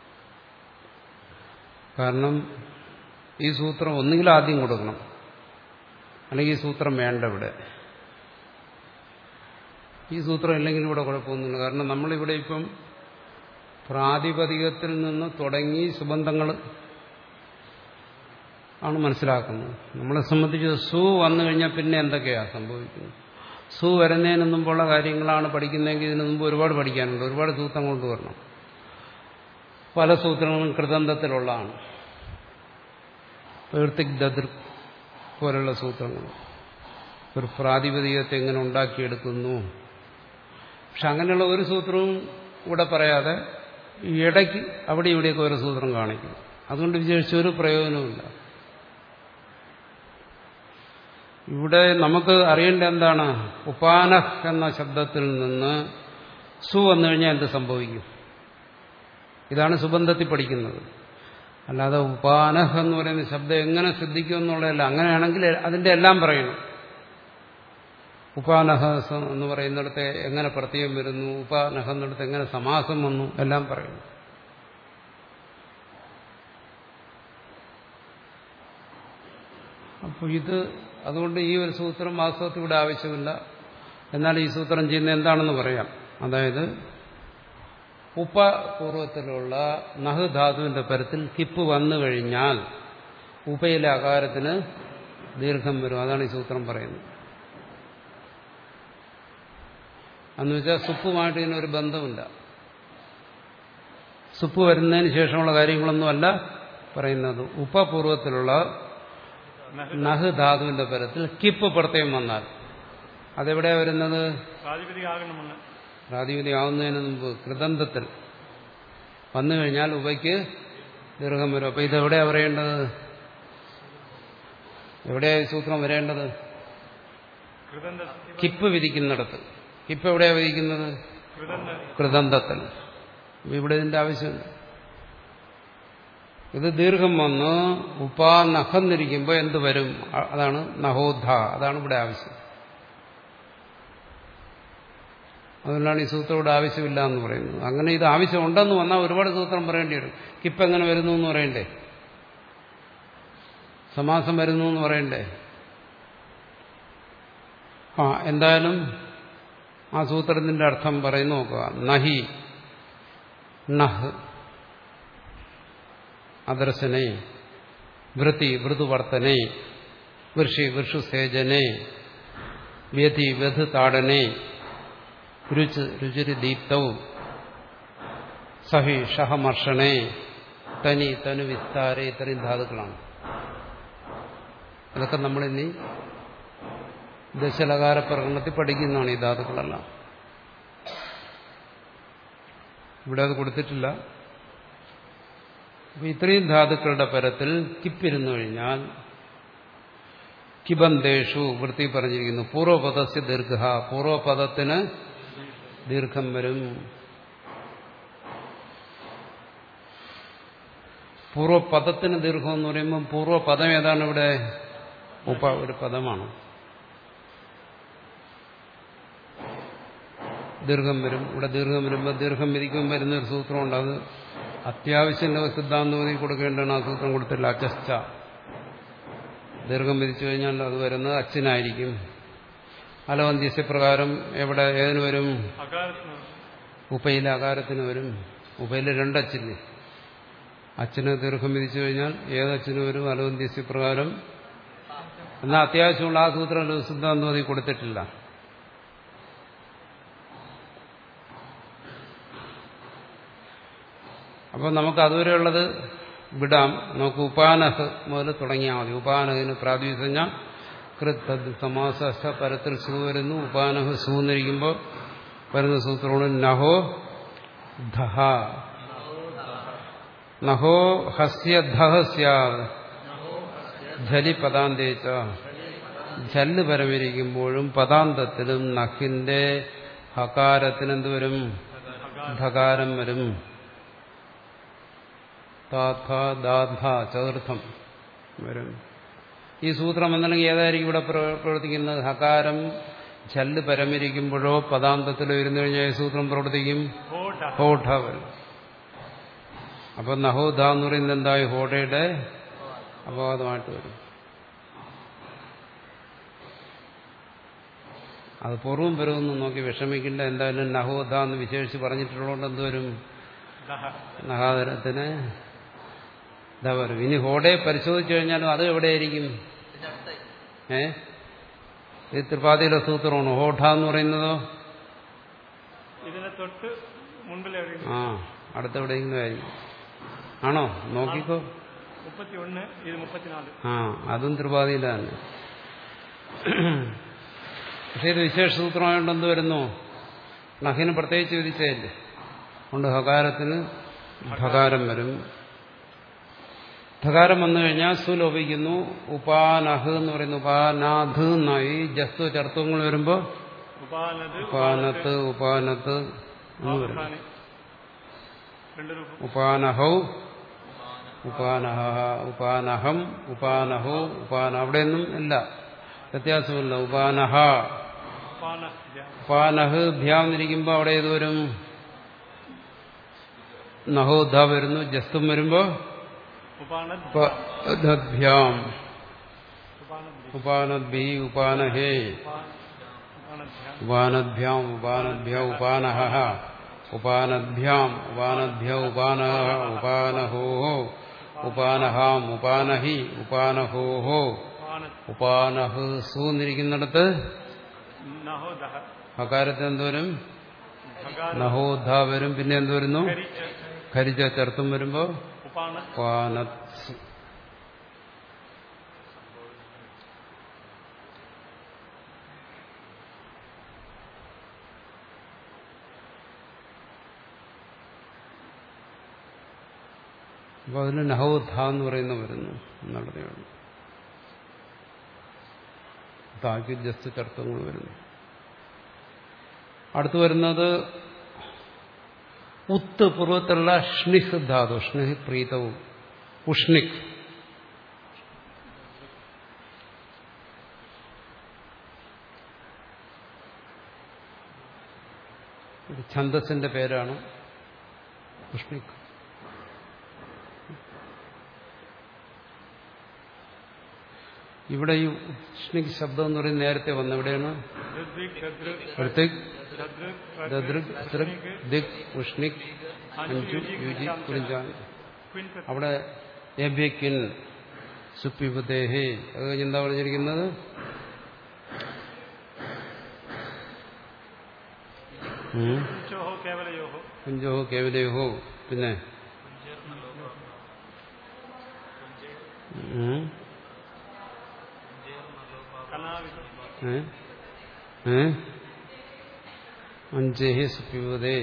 കാരണം ഈ സൂത്രം ഒന്നുകിൽ ആദ്യം കൊടുക്കണം അല്ലെങ്കിൽ ഈ സൂത്രം വേണ്ട ഇവിടെ ഈ സൂത്രം ഇല്ലെങ്കിൽ ഇവിടെ കുഴപ്പമൊന്നുമില്ല കാരണം നമ്മളിവിടെ ഇപ്പം പ്രാതിപതികത്തിൽ നിന്ന് തുടങ്ങി സുബന്ധങ്ങൾ ആണ് മനസ്സിലാക്കുന്നത് നമ്മളെ സംബന്ധിച്ച് സു വന്നു കഴിഞ്ഞാൽ പിന്നെ എന്തൊക്കെയാണ് സംഭവിക്കുന്നത് സു വരുന്നതിന് മുമ്പുള്ള കാര്യങ്ങളാണ് പഠിക്കുന്നതെങ്കിൽ ഇതിനു മുമ്പ് ഒരുപാട് പഠിക്കാനുണ്ട് ഒരുപാട് സൂത്രം കൊണ്ടുവരണം പല സൂത്രങ്ങളും കൃതന്തത്തിലുള്ളതാണ് പ്രവൃത്തിക് ദദൃ പോലുള്ള സൂത്രങ്ങൾ ഒരു പ്രാതിപതികത്തെ എങ്ങനെ ഉണ്ടാക്കിയെടുക്കുന്നു പക്ഷെ അങ്ങനെയുള്ള ഒരു സൂത്രവും ഇവിടെ പറയാതെ ഈ ഇടയ്ക്ക് അവിടെ ഇവിടെയൊക്കെ ഒരു സൂത്രം കാണിക്കും അതുകൊണ്ട് വിചാരിച്ച ഒരു പ്രയോജനവുമില്ല ഇവിടെ നമുക്ക് അറിയേണ്ട എന്താണ് ഉപാനഹ് എന്ന ശബ്ദത്തിൽ നിന്ന് സു വന്നു കഴിഞ്ഞാൽ എന്ത് സംഭവിക്കും ഇതാണ് സുബന്ധത്തിൽ പഠിക്കുന്നത് അല്ലാതെ ഉപാനഹ് എന്ന് പറയുന്ന ശബ്ദം എങ്ങനെ സിദ്ധിക്കും എന്നുള്ളതല്ല അങ്ങനെയാണെങ്കിൽ അതിന്റെ എല്ലാം പറയണം ഉപാനഹ എന്ന് പറയുന്നിടത്ത് എങ്ങനെ പ്രത്യയം വരുന്നു ഉപാനഹ എന്നിടത്ത് എങ്ങനെ സമാസം വന്നു എല്ലാം പറയുന്നു അപ്പോൾ ഇത് അതുകൊണ്ട് ഈ ഒരു സൂത്രം വാസ്തവത്തിൽ ഇവിടെ ആവശ്യമില്ല എന്നാൽ ഈ സൂത്രം ചെയ്യുന്നത് എന്താണെന്ന് പറയാം അതായത് ഉപപൂർവത്തിലുള്ള നഹ് ധാതുവിന്റെ പരത്തിൽ കിപ്പ് വന്നു കഴിഞ്ഞാൽ ഉപയിലെ അകാരത്തിന് ദീർഘം വരും അതാണ് ഈ സൂത്രം പറയുന്നത് എന്ന് വെച്ചാൽ സുപ്പുമായിട്ട് ഇതിനൊരു ബന്ധമില്ല സുപ്പ് വരുന്നതിന് ശേഷമുള്ള കാര്യങ്ങളൊന്നുമല്ല പറയുന്നത് ഉപപൂർവത്തിലുള്ള നഹ് ധാതുവിന്റെ പരത്തിൽ കിപ്പ് പ്രത്യേകം വന്നാൽ അതെവിടെയാ വരുന്നത് പ്രാതിപതികമാകണമെന്ന് പ്രാതിപതികമാവുന്നതിന് മുമ്പ് കൃതന്തത്തിൽ വന്നു കഴിഞ്ഞാൽ ഉപയ്ക്ക് ദീർഘം വരും അപ്പൊ ഇതെവിടെയാ പറയേണ്ടത് എവിടെയാ ഈ സൂത്രം വരേണ്ടത് കൃതന്ത കിപ്പ് വിധിക്കുന്നിടത്ത് കിപ്പ് എവിടെയാ വിധിക്കുന്നത് കൃതന്ത കൃതന്തത്തിൽ അപ്പൊ ഇവിടെ ഇതിന്റെ ആവശ്യമില്ല ഇത് ദീർഘം വന്ന് ഉപാനഹന്നിരിക്കുമ്പോൾ എന്ത് വരും അ- അതാണ് നഹോധ അതാണ് ഇവിടെ ആവശ്യം അതുകൊണ്ടാണ് ഈ സൂത്രം ഇവിടെ ആവശ്യമില്ല എന്ന് പറയുന്നത് അങ്ങനെ ഇത് ആവശ്യമുണ്ടെന്ന് വന്നാൽ ഒരുപാട് സൂത്രം പറയേണ്ടി വരും കിപ്പ് എങ്ങനെ വരുന്നു എന്ന് പറയണ്ടേ സമാസം വരുന്നു എന്ന് പറയണ്ടേ ആ എന്തായാലും ആ സൂത്രത്തിന്റെ അർത്ഥം പറയുന്നു നോക്കുക നഹി നഹ് അദർശനെ വൃത്തി വൃതുവർത്തനെ വൃഷി വൃഷുസേചനെ വ്യധി വ്യധ് താടനെ രുച് രുചിരി ദീപ്തവും സഹി ഷഹമർഷണേ തനി തനു വിസ്താര ഇത്രയും ധാതുക്കളാണ് അതൊക്കെ നമ്മളിനി ദശലകാര പ്രകടനത്തിൽ പഠിക്കുന്നതാണ് ഈ ധാതുക്കളെല്ലാം ഇവിടെ അത് കൊടുത്തിട്ടില്ല അപ്പൊ ഇത്രയും ധാതുക്കളുടെ പരത്തിൽ കിപ്പിരുന്നു കഴിഞ്ഞാൽ കിബന്തേഷു വൃത്തി പറഞ്ഞിരിക്കുന്നു പൂർവപദസ്യ ദീർഘ പൂർവപദത്തിന് ദീർഘം വരും പൂർവപദത്തിന് ദീർഘം എന്ന് പറയുമ്പോൾ പൂർവപദം ഏതാണ് ഇവിടെ ഉപ ഒരു പദമാണ് ദീർഘം വരും ഇവിടെ ദീർഘം വരുമ്പോൾ ദീർഘം വിധിക്കുമ്പോൾ വരുന്ന ഒരു സൂത്രമുണ്ട് അത് അത്യാവശ്യം സിദ്ധാന്തം കൊടുക്കേണ്ടതാണ് ആ സൂത്രം കൊടുത്തില്ല അച്ചസ്റ്റ ദീർഘം വിധിച്ചു കഴിഞ്ഞാൽ അത് വരുന്നത് അച്ഛനായിരിക്കും അലവന്ത്യസ്യപ്രകാരം എവിടെ ഏതിന് വരും അകാലത്തിന് ഉപയിലെ അകാരത്തിന് വരും ഉപയിലെ രണ്ടച്ചില്ലേ അച്ഛന് ദീർഘം വിധിച്ചു കഴിഞ്ഞാൽ ഏതച്ഛന് വരും അലവന്ത്യസ്യപ്രകാരം എന്നാൽ അത്യാവശ്യമുള്ള ആ സൂത്രം സിദ്ധാന്തം അതിൽ കൊടുത്തിട്ടില്ല അപ്പോൾ നമുക്ക് അതുവരെയുള്ളത് വിടാം നമുക്ക് ഉപാനഹ് മുതൽ തുടങ്ങിയാൽ മതി ഉപാനഹിന് പ്രാതിസഞ്ജ കൃത് സമാസ പരത്തിൽ സൂ വരുന്നു ഉപാനഹ് സൂന്നിരിക്കുമ്പോൾ വരുന്ന സൂത്രമാണ് നഹോ ധഹ നഹോ ഹസ്യ ധഹ സ്യാദ് ഝലി പദാന്തേച്ച ജല്ല് പരമിരിക്കുമ്പോഴും പദാന്തത്തിലും നഖിന്റെ ഹകാരത്തിന് എന്ത് വരും ധകാരം വരും താഥ ദാധ ചതുർത്ഥം വരും ഈ സൂത്രം എന്നല്ലെങ്കിൽ ഏതായിരിക്കും ഇവിടെ പ്ര- പ്രവർത്തിക്കുന്നത് ഹകാരം ചല്ല് പരമിരിക്കുമ്പോഴോ പദാന്തത്തിലോ ഇരുന്നു കഴിഞ്ഞാൽ ഈ സൂത്രം പ്രവർത്തിക്കും ഹോഡ ഹോഠ വരും അപ്പൊ നഹോധ എന്ന് പറയുന്നത് എന്തായി ഹോഡയുടെ അപവാദമായിട്ട് വരും അത് പൂർവ്വം വരുമെന്ന് നോക്കി വിഷമിക്കേണ്ട എന്തായാലും നഹോധ എന്ന് വിശേഷിച്ച് പറഞ്ഞിട്ടുള്ളതുകൊണ്ട് എന്തുവരും ദഹ നഹാതരത്തിന് ഇതാ വരും ഇനി ഹോഡയെ പരിശോധിച്ചു കഴിഞ്ഞാലും അത് എവിടെയായിരിക്കും ഇതിന്റെ അടുത്ത് ഏ ഇത് ത്രിപാതിയുടെ സൂത്രമാണ് ഹോഠ എന്ന് പറയുന്നതോ ഇതിനെ തൊട്ട് മുൻപിലെവിടെയും ആ അടുത്തെവിടെയെങ്കിലും ആയിരിക്കും ആണോ നോക്കിക്കോ മുപ്പത്തി ഒന്ന് ഇത് മുപ്പത്തിനാല് ആ അതും ത്രിപാതിയിലാണ് പക്ഷെ ഇത് വിശേഷ സൂത്രമായോണ്ട് എന്ത് വരുന്നു നഹിന് പ്രത്യേകിച്ച് വിധിച്ചതല്ലേ കൊണ്ട് ഹകാരത്തിന് ധകാരം വരും ധകാരം വന്നു കഴിഞ്ഞാൽ സുലോപിക്കുന്നു ഉപാനഹ് എന്ന് പറയുന്നു ഉപാനാഥ് എന്നായി ജസ്തു ചർത്തങ്ങൾ വരുമ്പോൾ ഉപാനത് ഉപാനത്ത് ഉപാനത്ത് എന്ന് വരും ഉപാനി. രണ്ട് രൂപം ഉപാനഹൗ ഉപാനഹ ഉപാനഹം ഉപാനഹോ ഉപാന അവിടെയൊന്നും ഇല്ല വ്യത്യാസമില്ല ഉപാനഹ ഉപാന ഉപാനഹ് ഭ്യാന്നിരിക്കുമ്പോൾ അവിടെ ഏത് വരും നഹോധ വരുന്നു ജസ്തും വരുമ്പോ ഉപാന ഉപദഭ്യാം ഉപാന ഉപാനദ്ഭി ഉപാനഹേ ഉപാനധ്യാനം ഉപാനഭ്യാം ഉപാനഭ്യ ഉപാനഹ ഉപാനഭ്യാം ഉപാനഭ്യ ഉപാനഹ ഉപാനഹോ ഉപാനഹാം ഉപാനഹി ഉപാനഹോഹോ ഉപാന ഉപാനഹ് സൂന്നിരിക്കുന്നിടത്ത് നഹോ ദഹ അകാരത്തിൽ എന്തോരും ഭഗാൻ നഹോധ വരും പിന്നെ എന്ത് വരുന്നു കരിച്ച് ഖരിജ ചേർത്തും വരുമ്പോ ഉപാന ഉപാനത്സു അപ്പൊ അതിന് നഹോധ എന്ന് പറയുന്ന വരുന്നു എന്നുള്ളതേ ഉള്ളൂ താക്കി ജസ്റ്റ് ചർത്തങ്ങൾ വരുന്നു അടുത്ത് വരുന്നത് ഉത്ത് പൂർവ്വത്തിലുള്ള ഷ്ണിഹ് ധാതു ഷ്ണിഹ് പ്രീതവും ഉഷ്ണിക് ഒരു ഛന്ദസിന്റെ പേരാണ് ഉഷ്ണിക് ഇവിടെ ഈ ഉഷ്ണിക് ശബ്ദം എന്ന് പറയുന്നത് നേരത്തെ വന്ന എവിടെയാണ് ഋത്വിക് ഋതൃക് ഋത്തിക് ഋതൃക് ദദൃക് ദൃക് ദിക് ഉഷ്ണിക് അഞ്ചു യുജി കുറിഞ്ചാൻ ക്വിൻ അവിടെ എബ്യക്കിൻ സുപ്പിപതേഹി അത് കഴിഞ്ഞ് എന്താ പറഞ്ഞിരിക്കുന്നത് ഉം. ചോഹോ കേവലയോഹോ കുഞ്ചോഹോ കേവലയോഹോ പിന്നെ ഉം. കലാവിധം ഏ? ഏ? അഞ്ചേഹി സുപ്പിപതേ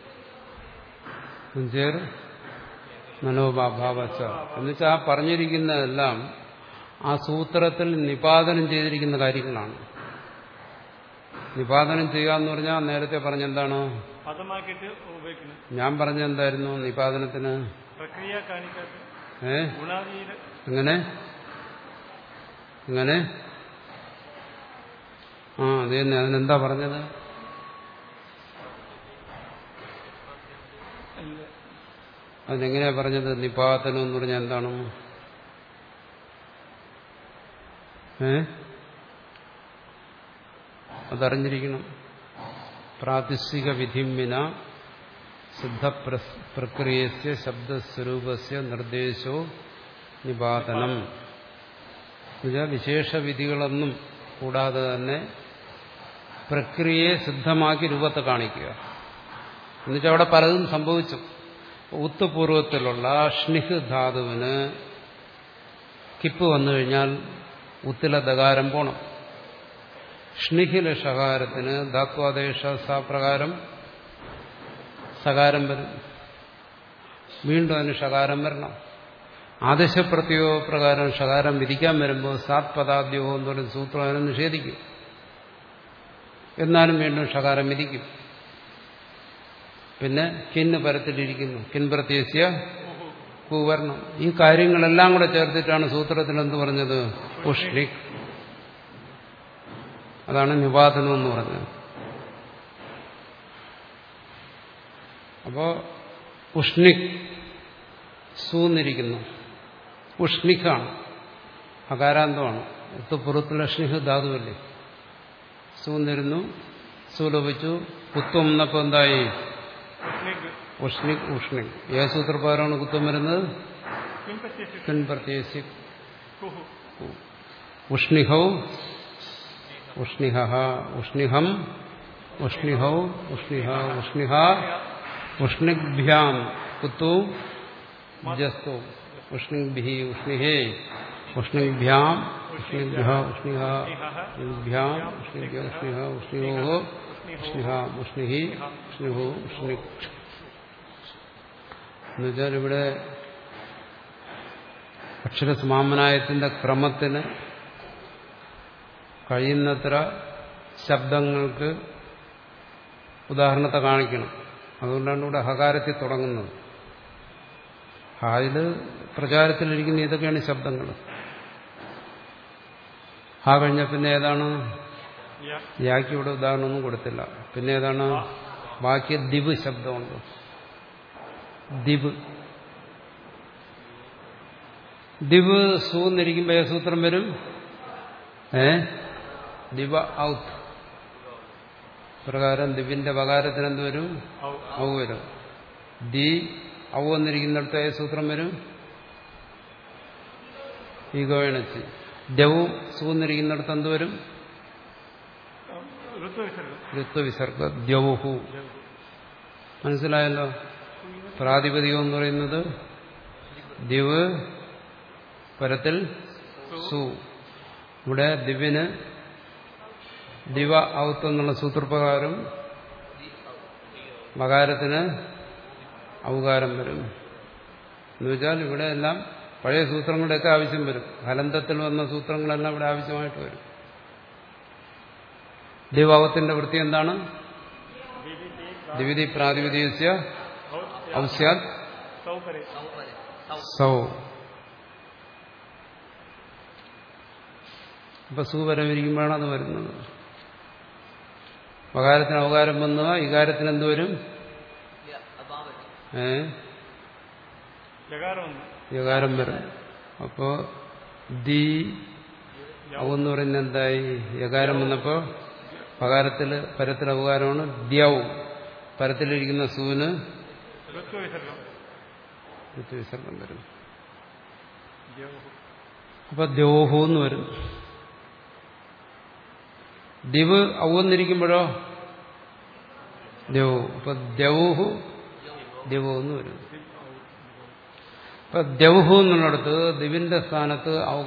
അഞ്ചേർ മനോഭാവച്ച എന്നുവെച്ചാൽ ആ പറഞ്ഞിരിക്കുന്നതെല്ലാം ആ സൂത്രത്തിൽ നിപാതനം ചെയ്തിരിക്കുന്ന കാര്യങ്ങളാണ് നിപാതനം ചെയ്യുക എന്ന് പറഞ്ഞാൽ നേരത്തെ പറഞ്ഞെന്താണ് പദമാക്കിയിട്ട് ഉപയോഗിക്കുന്നു ഞാൻ പറഞ്ഞ എന്തായിരുന്നു നിപാതനത്തിന് പ്രക്രിയ കാണിക്കാത്ത ഏ ഗുണാതീത എങ്ങനെ എങ്ങനെ ആ അത് തന്നെ അതിനെന്താ പറഞ്ഞത് അതിനെങ്ങനെയാ പറഞ്ഞത് നിപാതനം എന്ന് പറഞ്ഞാൽ എന്താണ് ഏ അതറിഞ്ഞിരിക്കണം പ്രാതിശിക വിധിമ്മിന സിദ്ധ പ്രക്രിയസ്യ ശബ്ദസ്വരൂപസ്യ നിർദ്ദേശോ നിപാതനം എന്നുവെച്ചാൽ വിശേഷ വിധികളൊന്നും കൂടാതെ തന്നെ പ്രക്രിയയെ സിദ്ധമാക്കി രൂപത്തെ കാണിക്കുക എന്നുവെച്ചാൽ അവിടെ പലതും സംഭവിച്ചു ഉത്തുപൂർവത്തിലുള്ള ഷ്ണിഹ് ധാതുവിന് കിപ്പ് വന്നു കഴിഞ്ഞാൽ ഉത്തില ദകാരം പോണം ഷ്ണിഹില ഷകാരത്തിന് ധാത്വാദേശ സപ്രകാരം സകാരം വരും വീണ്ടും അതിന് ഷകാരം വരണം ആദേശപ്രത്യോ പ്രകാരം ഷകാരം വിധിക്കാൻ വരുമ്പോൾ സാത് പദാദ്യോ എന്ന് പറയുന്ന സൂത്രം അതിനെ നിഷേധിക്കും എന്നാലും വീണ്ടും ഷകാരം വിധിക്കും പിന്നെ കിന്ന് പരത്തിലിരിക്കുന്നു കിൻ പ്രത്യേകിച്ച പൂവർണം ഈ കാര്യങ്ങളെല്ലാം കൂടെ ചേർത്തിട്ടാണ് സൂത്രത്തിൽ എന്ത് പറഞ്ഞത് ഉഷ്ണിക് അതാണ് നിവാദനം എന്ന് പറഞ്ഞത് അപ്പോ ഉഷ്ണിക് സൂന്നിരിക്കുന്നു ഉഷ്ണിക്കാണ് അകാരാന്തമാണ് ഉത്തുപുറത്തുള്ള ഷ്ണിഹ് ധാതുവല്ലേ സൂന്നിരുന്നു സൂലോപിച്ചു കുത്വം എന്നപ്പോ എന്തായി ഉഷ്ണിക് ഉഷ്ണിക് ഉഷ്ണിക് ഏ സൂത്രപ്രകാരമാണ് കുത്വം വരുന്നത് ക്വിൻ പ്രത്യക്ഷ കിൻ പ്രത്യേകിച്ച് കുഹു ഉഷ്ണിഹൗ ഉഷ്ണിഹ ഉഷ്ണിഹം ഉഷ്ണിഹൗ ഉഷ്ണിഹ ഉഷ്ണിഹ ഉഷ്ണിഭ്യാം കുത്തു ജസ്തു ഉഷ്ണിഭി ഉഷ്ണിഹേ ഉഷ്ണിഭ്യാം ഉഷ്ണിഭ്യ ഉഷ്ണിഹ ഉഷ്ണിഭ്യാം ഉഷ്ണിഭ്യ ഉഷ്ണിഹ ഉഷ്ണിഹോ ഉഷ്ണിഹ ഉഷ്ണിഹി ഉഷ്ണിഹോ ഉഷ്ണി എന്നുവെച്ചാൽ ഇവിടെ അക്ഷരസമാമനായത്തിന്റെ ക്രമത്തിന് കഴിയുന്നത്ര ശബ്ദങ്ങൾക്ക് ഉദാഹരണത്തെ കാണിക്കണം അതുകൊണ്ടാണ് ഇവിടെ ഹകാരത്തിൽ തുടങ്ങുന്നത് ഹായിൽ പ്രചാരത്തിലിരിക്കുന്ന ഇതൊക്കെയാണ് ശബ്ദങ്ങൾ ഹാ കഴിഞ്ഞ പിന്നെ ഏതാണ് യ യാക്ക് ഇവിടെ ഉദാഹരണമൊന്നും കൊടുത്തില്ല പിന്നെ ഏതാണ് ബാക്കി ദിവ് ശബ്ദമുണ്ട് ദിവ് ദിവ് സൂന്നിരിക്കുമ്പോ ഏത് സൂത്രം വരും ഏ ദിവ ഔത്ത് പ്രകാരം ദിവിന്റെ വകാരത്തിന് എന്ത് വരും ഔ ഔ വരും ദി ഔ വന്നിരിക്കുന്നിടത്ത് ഏത് സൂത്രം വരും ഈഗോയണച്ച് ദവ് സൂന്നിരിക്കുന്നിടത്ത് എന്ത് വരും ഋത്വവിസർഗം ഋത്വവിസർഗ ദ്യൗഹു മനസ്സിലായല്ലോ പ്രാതിപതികം എന്ന് പറയുന്നത് ദിവ് പരത്തിൽ സു ഇവിടെ ദിവ്യന് ദിവ ഔത്ത് എന്നുള്ള സൂത്രപ്രകാരം മകാരത്തിന് ഔകാരം വരും എന്നുവെച്ചാൽ ഇവിടെ എല്ലാം പഴയ സൂത്രങ്ങളുടെയൊക്കെ ആവശ്യം വരും ഹലന്തത്തിൽ വന്ന സൂത്രങ്ങളെല്ലാം ഇവിടെ ആവശ്യമായിട്ട് വരും ദിവാവത്തിന്റെ വൃത്തി എന്താണ് ദ്വിവിധി പ്രാതിപതികസ്യ ഔസ്യാത് സൗകര്യ സൗപരെ സൗ അപ്പൊ സു വരവിരിക്കുമ്പോഴാണ് അത് വരുന്നത് വകാരത്തിന് അവകാരം വന്നുക ഇകാരത്തിന് എന്ത് വരും യ, അഭാവം ഏ ലകാരം ഒന്ന് യകാരം വരും അപ്പോ ദി എന്ന് പറയുന്നത് എന്തായി യകാരം വന്നപ്പോ പകാരത്തില് പരത്തിൽ അവകാരമാണ് ദ്യവും പരത്തിലിരിക്കുന്ന സൂന് ഋത്വ വിസർഗം വിസർഗം വരും ദ്യൗഹു. അപ്പൊ ദ്യോഹു എന്ന് വരും ദിവ് ഔന്നിരിക്കുമ്പോഴോ ദ്യൗ അപ്പൊ ദ്യൗഹു ദ്യവു എന്ന് വരും അപ്പൊ ദ്യൗഹു എന്നുള്ളിടത്ത് ദിവിന്റെ സ്ഥാനത്ത് ഔ